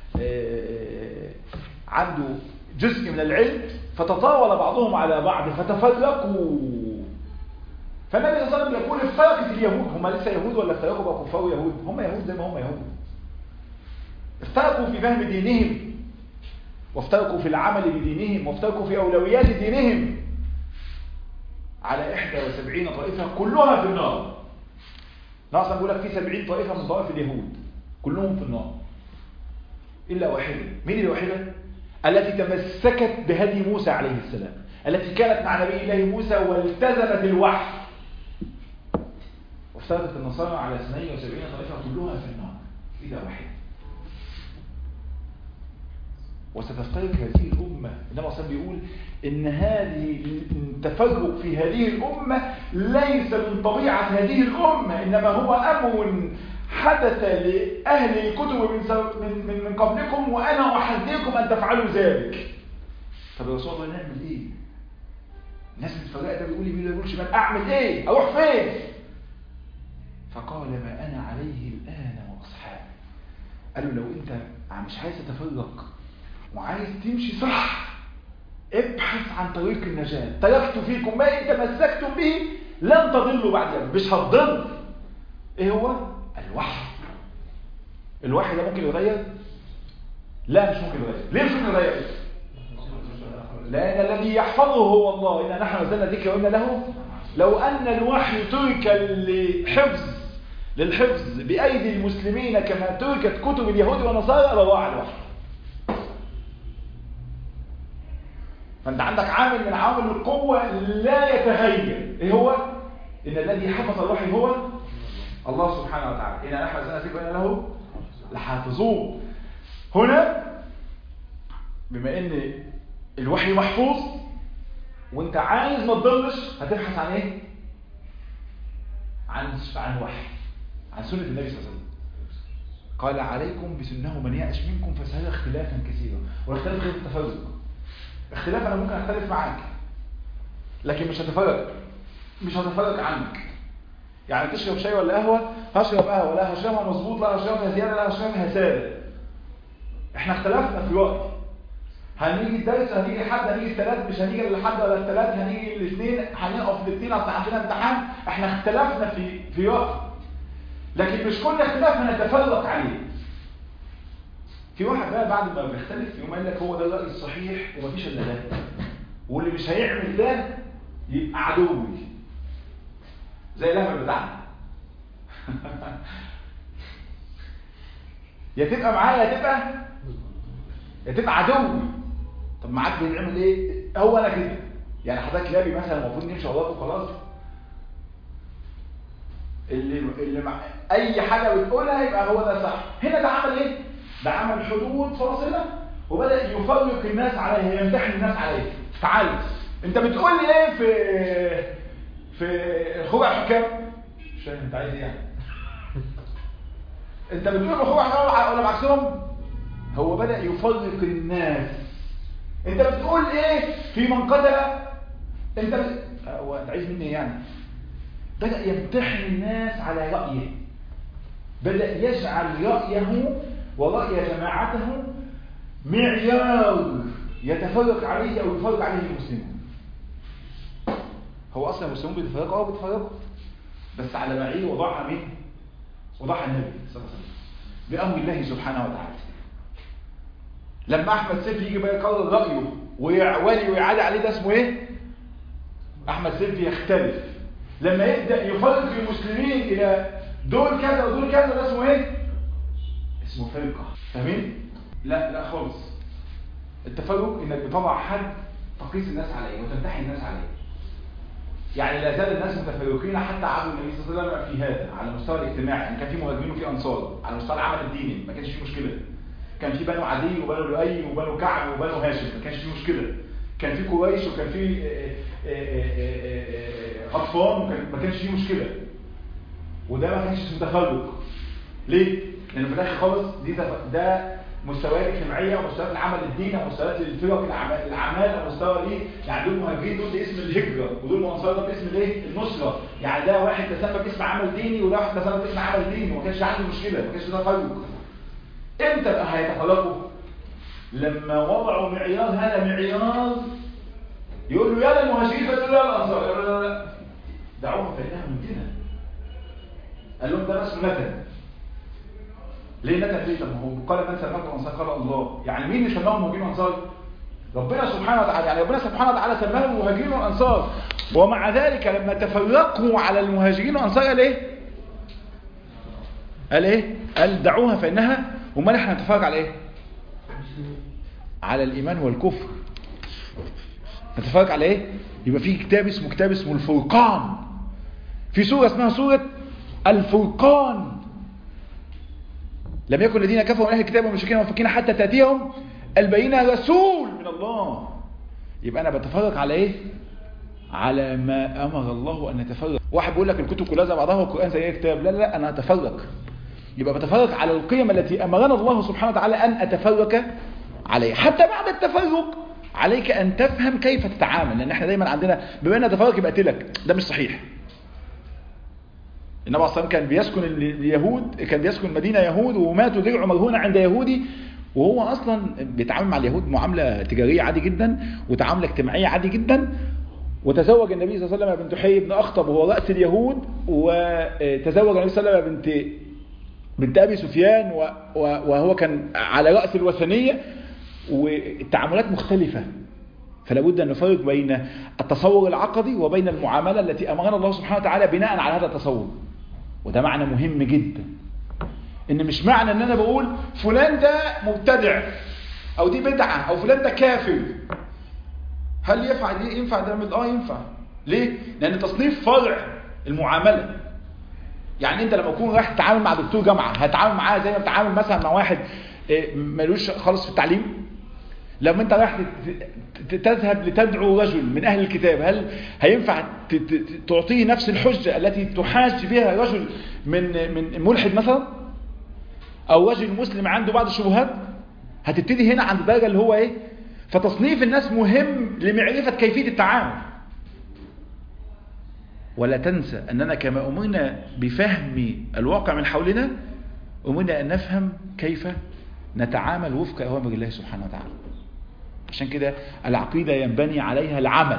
عنده جزء من العلم فتطاول بعضهم على بعض فتفرقوا فالنبي صلى الله عليه وسلم يقول افترقت اليهود هم لسه يهود ولا افترقوا بقى كفار يهود هم يهود زي ما هم يهود افترقوا في فهم دينهم وافترقوا في العمل بدينهم وافترقوا في أولويات دينهم على 71 طائفة كلها في النار ناقصا بيقول لك في 70 طائفة من طوائف اليهود كلهم في النار إلا واحدة مين الواحدة؟ التي تمسكت بهدي موسى عليه السلام التي كانت مع نبي الله موسى والتزمت الوحي وافترقت النصارى على 72 طائفة كلها في النار إلا واحدة وستفترق هذه الأمة إنما أصلا بيقول إن هذه التفرق في هذه الأمة ليس من طبيعة هذه الأمة إنما هو أمر حدث لأهل الكتب من, من, من, من قبلكم وأنا أحذركم أن تفعلوا ذلك طب يا رسول الله نعمل إيه؟ الناس متفرقة ده بيقول لي مين يقول شمال أعمل إيه؟ أروح فين؟ فقال ما أنا عليه الآن وأصحابي قالوا لو أنت مش عايز تتفرق وعايز تمشي صح ابحث عن طريق النجاة تركت فيكم ما إن تمسكتم به لن تضلوا بعد ذلك مش هتضل ايه هو الوحي الوحي ده ممكن يغير لا مش ممكن يغير ليه مش ممكن يغير لأن الذي يحفظه هو الله إن نحن نزلنا ذكر وإن له لو أن الوحي ترك للحفظ للحفظ بأيدي المسلمين كما تركت كتب اليهود والنصارى لضاع الوحي فانت عندك عامل من عوامل القوة لا يتغير ايه هو ان الذي حفظ الوحي هو الله سبحانه وتعالى إن نحن زنا ذكرنا له لحافظوه هنا بما ان الوحي محفوظ وانت عايز ما تضلش هتبحث عن ايه عن عن وحي عن سنة النبي صلى الله عليه وسلم قال عليكم بسنه من يعش منكم فسهل اختلافا كثيرا والاختلاف غير التفرق اختلاف انا ممكن اختلف معاك لكن مش هتفرق مش هتفرق عنك يعني تشرب شاي ولا قهوه هشرب قهوه لا هشربها مظبوط لا هشربها زياده لا هشربها ساده احنا اختلفنا في وقت هنيجي الدرس هنيجي لحد هنيجي الثلاث مش هنيجي لحد ولا الثلاث هنيجي الاثنين هنقف الاثنين اصل عندنا امتحان احنا اختلفنا في في وقت لكن مش كل اختلاف هنتفرق عليه في واحد بقى بعد ما بيختلف يقوم قال لك هو ده الرأي الصحيح ومفيش الا ده واللي مش هيعمل ده يبقى عدوي زي اللهبل بتاعنا يا تبقى معايا يا تبقى يا تبقى عدوي طب معاك بيتعمل ايه هو انا كده يعني حضرتك لابي مثلا المفروض نمشي وراك وخلاص اللي اللي مع اي حاجه بتقولها يبقى هو ده صح هنا ده عمل ايه ده عمل حدود فاصله وبدا يفرق الناس عليه يمتحن الناس عليه تعال انت بتقول لي ايه في في خبع حكام مش فاهم انت عايز ايه يعني انت بتقول هو احنا ولا بعكسهم هو بدأ يفرق الناس انت بتقول ايه في من قتل انت بت... هو انت عايز مني ايه يعني بدأ يمتحن الناس على رأيه بدأ يجعل رأيه ورأي جماعته معيار يتفرق عليه او يفرق عليه المسلمون هو اصلا المسلمون بيتفرقوا اه بيتفرقوا بس على معايير وضعها مين وضعها النبي صلى الله عليه وسلم بأمر الله سبحانه وتعالى لما احمد سيف يجي بقى يقرر رايه ويعولي ويعادي عليه ده اسمه ايه احمد سيف يختلف لما يبدا يفرق المسلمين الى دول كذا ودول كذا ده اسمه ايه اسمه فرقه فاهمين لا لا خالص التفرق انك بتضع حد تقيس الناس عليه وتمتحن الناس عليه يعني لا زال الناس متفرقين حتى عبد النبي صلى الله عليه وسلم في هذا على المستوى الاجتماعي يعني كان في مهاجرين وفي انصار على مستوى العمل الديني ما كانش في مشكله كان في بنو عدي وبنو لؤي وبنو كعب وبنو هاشم ما كانش في مشكله كان في قريش وكان في غطفان ما كانش في مشكله وده ما كانش اسمه تفرق ليه؟ لان في الاخر خالص دي ده مستويات اجتماعيه ومستويات العمل الديني ومستويات الفرق الاعمال ومستوى ايه يعني دول مهاجرين دول باسم الهجره ودول منصار ده باسم الايه النصره يعني ده واحد تسمى باسم عمل ديني وده واحد تسمى باسم عمل ديني وما كانش عنده مشكله ما كانش ده تفرق امتى بقى هيتفرقوا لما وضعوا معيار هذا معيار يقول له يا المهاجرين فتقول لا الانصار يقول لا لا دعوهم فانها منتنه قال لهم ده اسمه نتن ليه نتن ليه طب هو قال من سماكم انصار قال الله يعني مين اللي سماهم مهاجرين وانصار ربنا سبحانه وتعالى يعني ربنا سبحانه وتعالى سماهم مهاجرين وانصار ومع ذلك لما تفرقوا على المهاجرين والانصار قال ايه قال ايه قال دعوها فانها امال احنا نتفرج على ايه على الايمان والكفر نتفرج على ايه يبقى في كتاب اسمه كتاب اسمه الفرقان في سوره اسمها سوره الفرقان لم يكن الذين كفروا من اهل الكتاب والمشركين والمفكين حتى تاتيهم البينه رسول من الله يبقى انا بتفرج على ايه على ما امر الله ان نتفرج واحد بيقول لك الكتب كلها زي بعضها والقران زي كتاب لا لا انا اتفرج يبقى بتفرق على القيم التي أمرنا الله سبحانه وتعالى أن أتفرق عليها حتى بعد التفرق عليك أن تفهم كيف تتعامل لأن احنا دايما عندنا بما أن تفرق يبقى قتلك ده مش صحيح النبي صلى الله عليه وسلم كان بيسكن اليهود كان بيسكن مدينة يهود وماتوا درعوا مرهونة عند يهودي وهو أصلا بيتعامل مع اليهود معاملة تجارية عادي جدا وتعامل اجتماعية عادي جدا وتزوج النبي صلى الله عليه وسلم بنت حي بن أخطب وهو رأس اليهود وتزوج النبي صلى الله عليه وسلم بنت بنت أبي سفيان وهو كان على رأس الوثنية والتعاملات مختلفة فلا بد أن نفرق بين التصور العقدي وبين المعاملة التي أمرنا الله سبحانه وتعالى بناء على هذا التصور وده معنى مهم جدا ان مش معنى ان انا بقول فلان ده مبتدع او دي بدعة او فلان ده كافر هل ينفع دي ينفع ده اه ينفع ليه لان تصنيف فرع المعاملة يعني انت لما تكون رايح تتعامل مع دكتور جامعة هتعامل معاه زي ما بتتعامل مثلا مع واحد ملوش خالص في التعليم لما انت رايح تذهب لتدعو رجل من اهل الكتاب هل هينفع تعطيه نفس الحجة التي تحاج بها رجل من من ملحد مثلا او رجل مسلم عنده بعض الشبهات هتبتدي هنا عند الدرجة اللي هو ايه فتصنيف الناس مهم لمعرفة كيفية التعامل ولا تنسى أننا كما أمرنا بفهم الواقع من حولنا أمرنا أن نفهم كيف نتعامل وفق أوامر الله سبحانه وتعالى عشان كده العقيدة ينبني عليها العمل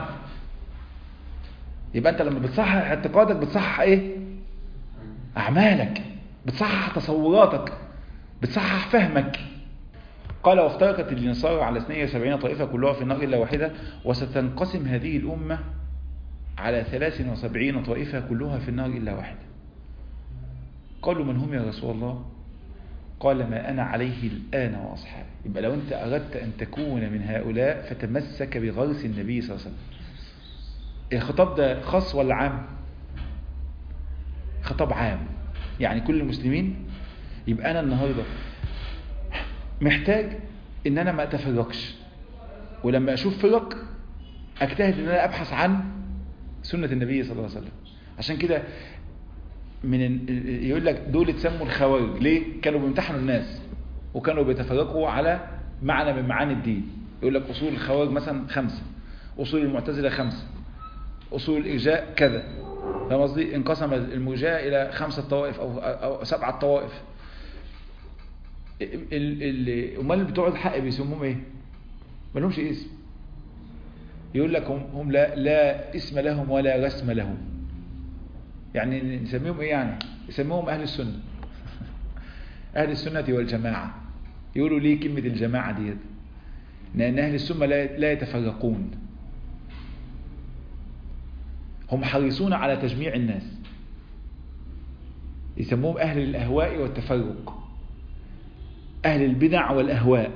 يبقى أنت لما بتصحح اعتقادك بتصحح إيه أعمالك بتصحح تصوراتك بتصحح فهمك قال وافترقت النصارى على 72 طائفة كلها في النار إلا واحدة وستنقسم هذه الأمة على 73 طائفة كلها في النار إلا واحدة قالوا من هم يا رسول الله قال ما أنا عليه الآن وأصحابي يبقى لو أنت أردت أن تكون من هؤلاء فتمسك بغرس النبي صلى الله عليه وسلم الخطاب ده خاص ولا عام خطاب عام يعني كل المسلمين يبقى أنا النهاردة محتاج ان انا ما اتفرقش ولما اشوف فرق اجتهد ان انا ابحث عن سنة النبي صلى الله عليه وسلم عشان كده من ال- يقول لك دول اتسموا الخوارج ليه كانوا بيمتحنوا الناس وكانوا بيتفرقوا على معنى من معاني الدين يقول لك اصول الخوارج مثلا خمسه اصول المعتزله خمسه اصول الارجاء كذا فاهم قصدي انقسم المرجئه الى خمسه طوائف او او سبعه طوائف ال- ال- امال بتوع الحق بيسموهم ايه ما لهمش اسم يقول لك هم, هم لا, لا اسم لهم ولا رسم لهم يعني نسميهم ايه يعني نسميهم اهل السنه اهل السنه والجماعه يقولوا ليه كلمه الجماعه ديت لان اهل السنه لا, لا يتفرقون هم حريصون على تجميع الناس يسموهم اهل الاهواء والتفرق اهل البدع والاهواء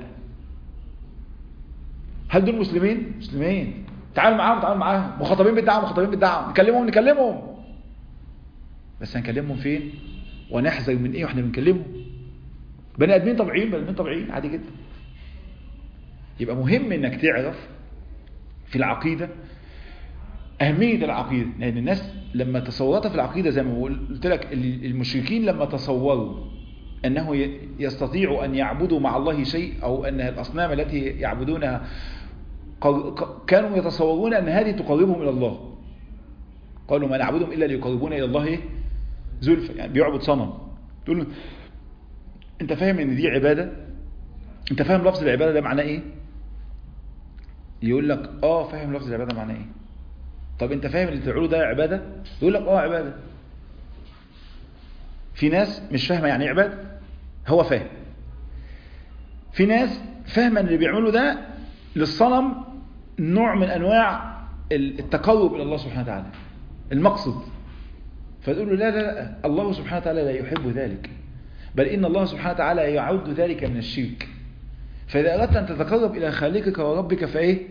هل دول مسلمين مسلمين تعالوا معاهم تعالوا معاهم مخاطبين بالدعوه مخاطبين بالدعوه نكلمهم نكلمهم بس هنكلمهم فين ونحذر من ايه واحنا بنكلمهم بني ادمين طبيعيين بني ادمين طبيعيين عادي جدا يبقى مهم انك تعرف في العقيده أهمية العقيدة لأن الناس لما تصورتها في العقيدة زي ما قلت لك المشركين لما تصوروا أنه ي- يستطيع أن يعبدوا مع الله شيء أو أن الأصنام التي يعبدونها قر- ق- كانوا يتصورون أن هذه تقربهم إلى الله قالوا ما نعبدهم إلا ليقربونا إلى الله إيه؟ زلفى يعني بيعبد صنم تقول له أنت فاهم أن دي عبادة أنت فاهم لفظ العبادة ده معناه إيه يقول لك آه فاهم لفظ العبادة معناه إيه طب انت فاهم اللي بتعمله ده عبادة يقول لك اه عبادة في ناس مش فاهمة يعني ايه عبادة هو فاهم في ناس فاهمة ان اللي بيعمله ده للصنم نوع من انواع التقرب الى الله سبحانه وتعالى المقصد فتقول له لا لا لا الله سبحانه وتعالى لا يحب ذلك بل ان الله سبحانه وتعالى يعد ذلك من الشرك فاذا اردت ان تتقرب الى خالقك وربك فايه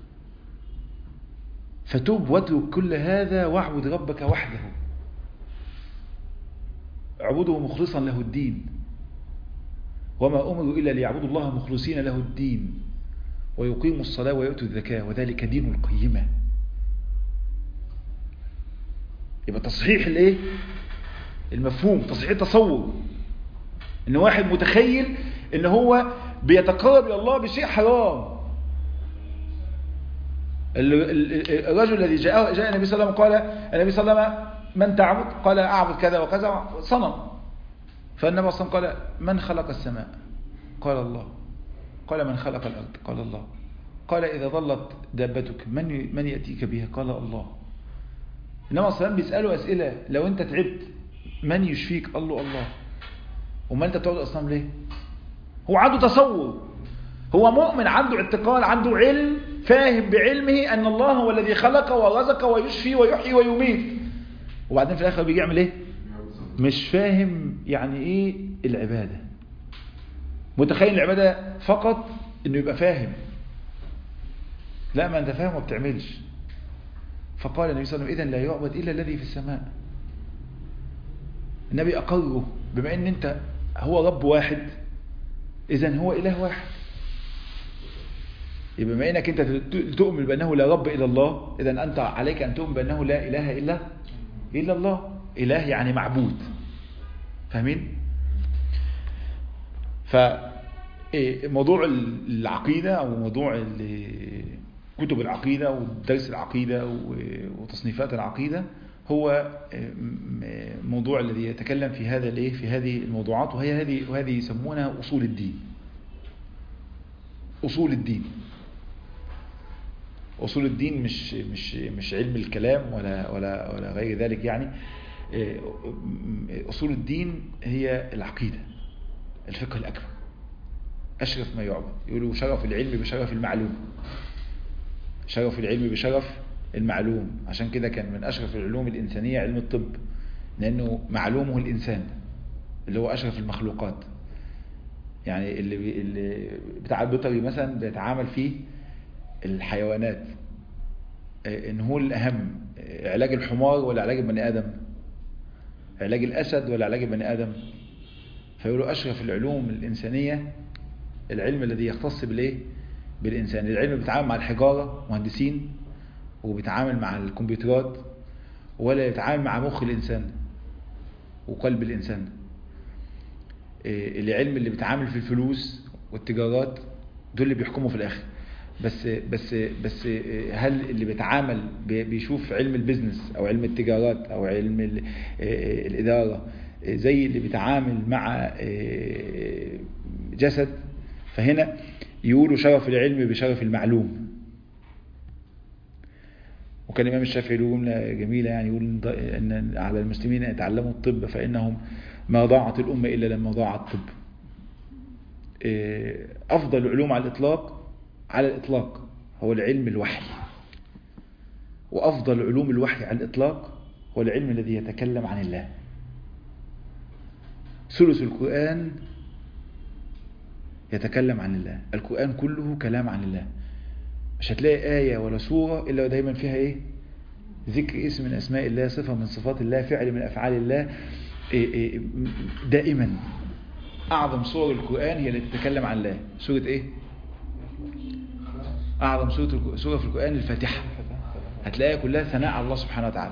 فتوب واترك كل هذا واعبد ربك وحده اعبده مخلصا له الدين وما أمروا إلا ليعبدوا الله مخلصين له الدين ويقيموا الصلاة ويؤتوا الزكاة وذلك دين القيمة يبقى تصحيح الايه المفهوم تصحيح التصور ان واحد متخيل ان هو بيتقرب الى الله بشيء حرام الرجل الذي جاء جاء النبي صلى الله عليه وسلم قال النبي صلى الله عليه وسلم من تعبد قال اعبد كذا وكذا صنم فالنبي صلى الله عليه وسلم قال من خلق السماء قال الله قال من خلق الارض قال الله قال اذا ظلت دابتك من من ياتيك بها قال الله النبي صلى الله عليه وسلم بيساله اسئله لو انت تعبت من يشفيك قال له الله وما انت بتعبد اصنام ليه هو عنده تصور هو مؤمن عنده اعتقاد عنده علم فاهم بعلمه أن الله هو الذي خلق ورزق ويشفي ويحيي ويميت وبعدين في الآخر بيجي يعمل إيه مش فاهم يعني إيه العبادة متخيل العبادة فقط إنه يبقى فاهم لا ما أنت فاهم وما بتعملش فقال النبي صلى الله عليه وسلم إذن لا يعبد إلا الذي في السماء النبي أقره بما أن أنت هو رب واحد إذن هو إله واحد يبقى بما انك انت تؤمن بانه لا رب الا الله اذا انت عليك ان تؤمن بانه لا اله الا الا الله اله يعني معبود فاهمين ف موضوع العقيدة او موضوع كتب العقيدة ودرس العقيدة وتصنيفات العقيدة هو موضوع الذي يتكلم في هذا الايه في هذه الموضوعات وهي هذه وهذه يسمونها اصول الدين اصول الدين أصول الدين مش مش مش علم الكلام ولا ولا ولا غير ذلك يعني أصول الدين هي العقيدة الفقه الأكبر أشرف ما يعبد يقولوا شرف العلم بشرف المعلوم شرف العلم بشرف المعلوم عشان كده كان من أشرف العلوم الإنسانية علم الطب لأنه معلومه الإنسان اللي هو أشرف المخلوقات يعني اللي, اللي بتاع البيطري مثلا بيتعامل فيه الحيوانات ان هو الاهم علاج الحمار ولا علاج البني ادم علاج الاسد ولا علاج البني ادم فيقولوا اشرف العلوم الانسانيه العلم الذي يختص بالايه بالانسان العلم بيتعامل مع الحجاره مهندسين وبيتعامل مع الكمبيوترات ولا يتعامل مع مخ الانسان وقلب الإنسان العلم اللي بيتعامل في الفلوس والتجارات دول اللي بيحكموا في الآخر بس بس بس هل اللي بيتعامل بيشوف علم البيزنس او علم التجارات او علم الاداره زي اللي بيتعامل مع جسد فهنا يقولوا شرف العلم بشرف المعلوم وكان الامام الشافعي له جمله جميله يعني يقول ان على المسلمين ان يتعلموا الطب فانهم ما ضاعت الامه الا لما ضاع الطب افضل العلوم على الاطلاق على الإطلاق هو العلم الوحي وأفضل علوم الوحي على الإطلاق هو العلم الذي يتكلم عن الله ثلث القرآن يتكلم عن الله القرآن كله كلام عن الله مش هتلاقي آية ولا سورة إلا دايما فيها إيه ذكر اسم من أسماء الله صفة من صفات الله فعل من أفعال الله إيه إيه دائما أعظم سور القرآن هي التي تتكلم عن الله سورة إيه أعظم سورة سورة في القرآن الفاتحة هتلاقيها كلها ثناء على الله سبحانه وتعالى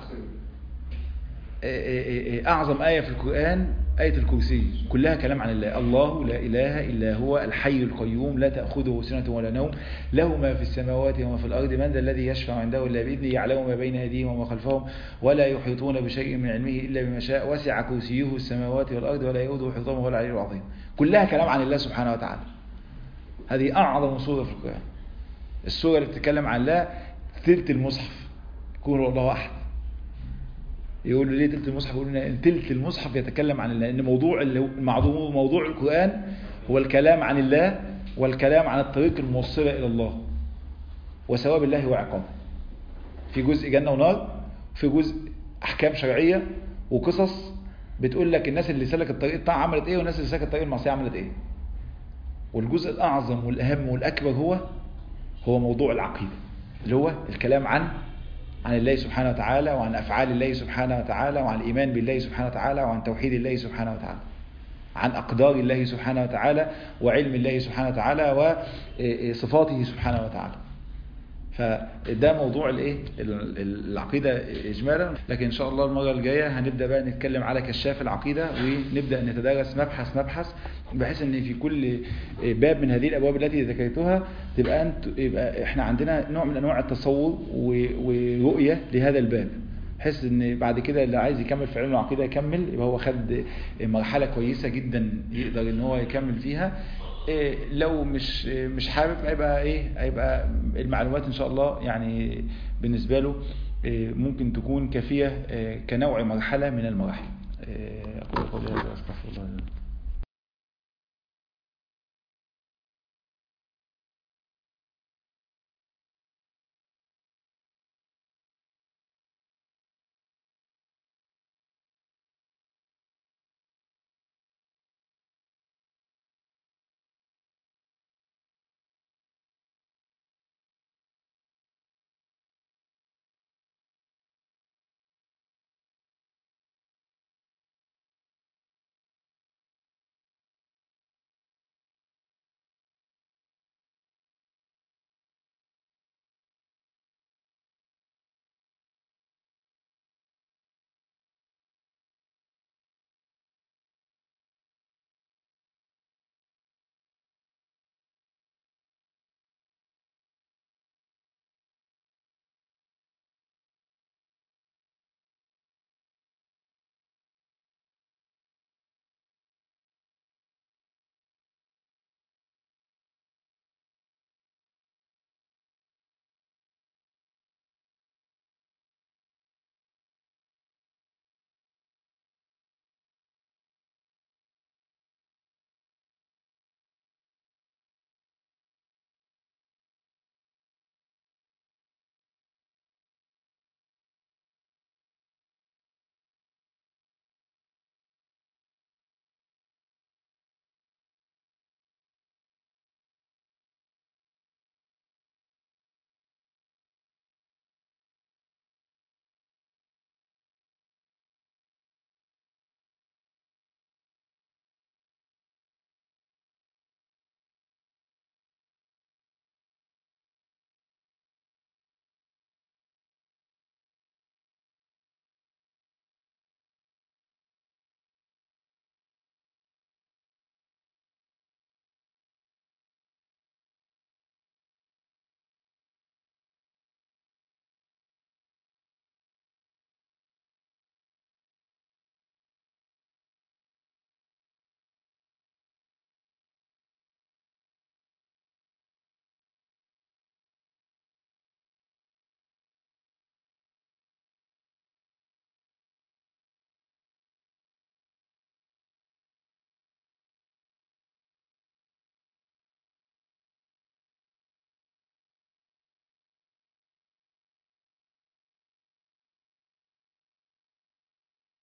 أعظم آية في القرآن آية الكرسي كلها كلام عن الله الله لا إله إلا هو الحي القيوم لا تأخذه سنة ولا نوم له ما في السماوات وما في الأرض من ذا الذي يشفع عنده إلا بإذنه يعلم ما بين أيديهم وما خلفهم ولا يحيطون بشيء من علمه إلا بما شاء وسع كرسيه السماوات والأرض ولا يؤوده حفظهما وهو العلي العظيم كلها كلام عن الله سبحانه وتعالى هذه أعظم سورة في القرآن السورة اللي بتتكلم عن الله تلت المصحف يقول الله أحد يقول ليه تلت المصحف يقول ان تلت المصحف يتكلم عن الله ان موضوع الموضوع موضوع القرآن هو الكلام عن الله والكلام عن الطريق الموصلة إلى الله وثواب الله وعقابه في جزء جنة ونار في جزء أحكام شرعية وقصص بتقول لك الناس اللي سلكت الطريق الطاعة عملت ايه والناس اللي سلكت الطريق المعصية عملت ايه والجزء الأعظم والأهم والأكبر هو هو موضوع العقيدة اللي هو الكلام عن عن الله سبحانه وتعالى وعن أفعال الله سبحانه وتعالى وعن الإيمان بالله سبحانه وتعالى وعن توحيد الله سبحانه وتعالى عن أقدار الله سبحانه وتعالى وعلم الله سبحانه وتعالى وصفاته سبحانه وتعالى فده موضوع الايه العقيده اجمالا لكن ان شاء الله المره الجايه هنبدا بقى نتكلم على كشاف العقيده ونبدا نتدرس مبحث مبحث بحيث ان في كل باب من هذه الابواب التي ذكرتها تبقى انت يبقى احنا عندنا نوع من انواع التصور ورؤيه لهذا الباب بحيث ان بعد كده اللي عايز يكمل في علم العقيده يكمل يبقى هو خد مرحله كويسه جدا يقدر ان هو يكمل فيها إيه لو مش مش حابب هيبقى ايه هيبقى المعلومات ان شاء الله يعني بالنسبه له إيه ممكن تكون كافيه إيه كنوع مرحله من المراحل اقول قولي هذا استغفر الله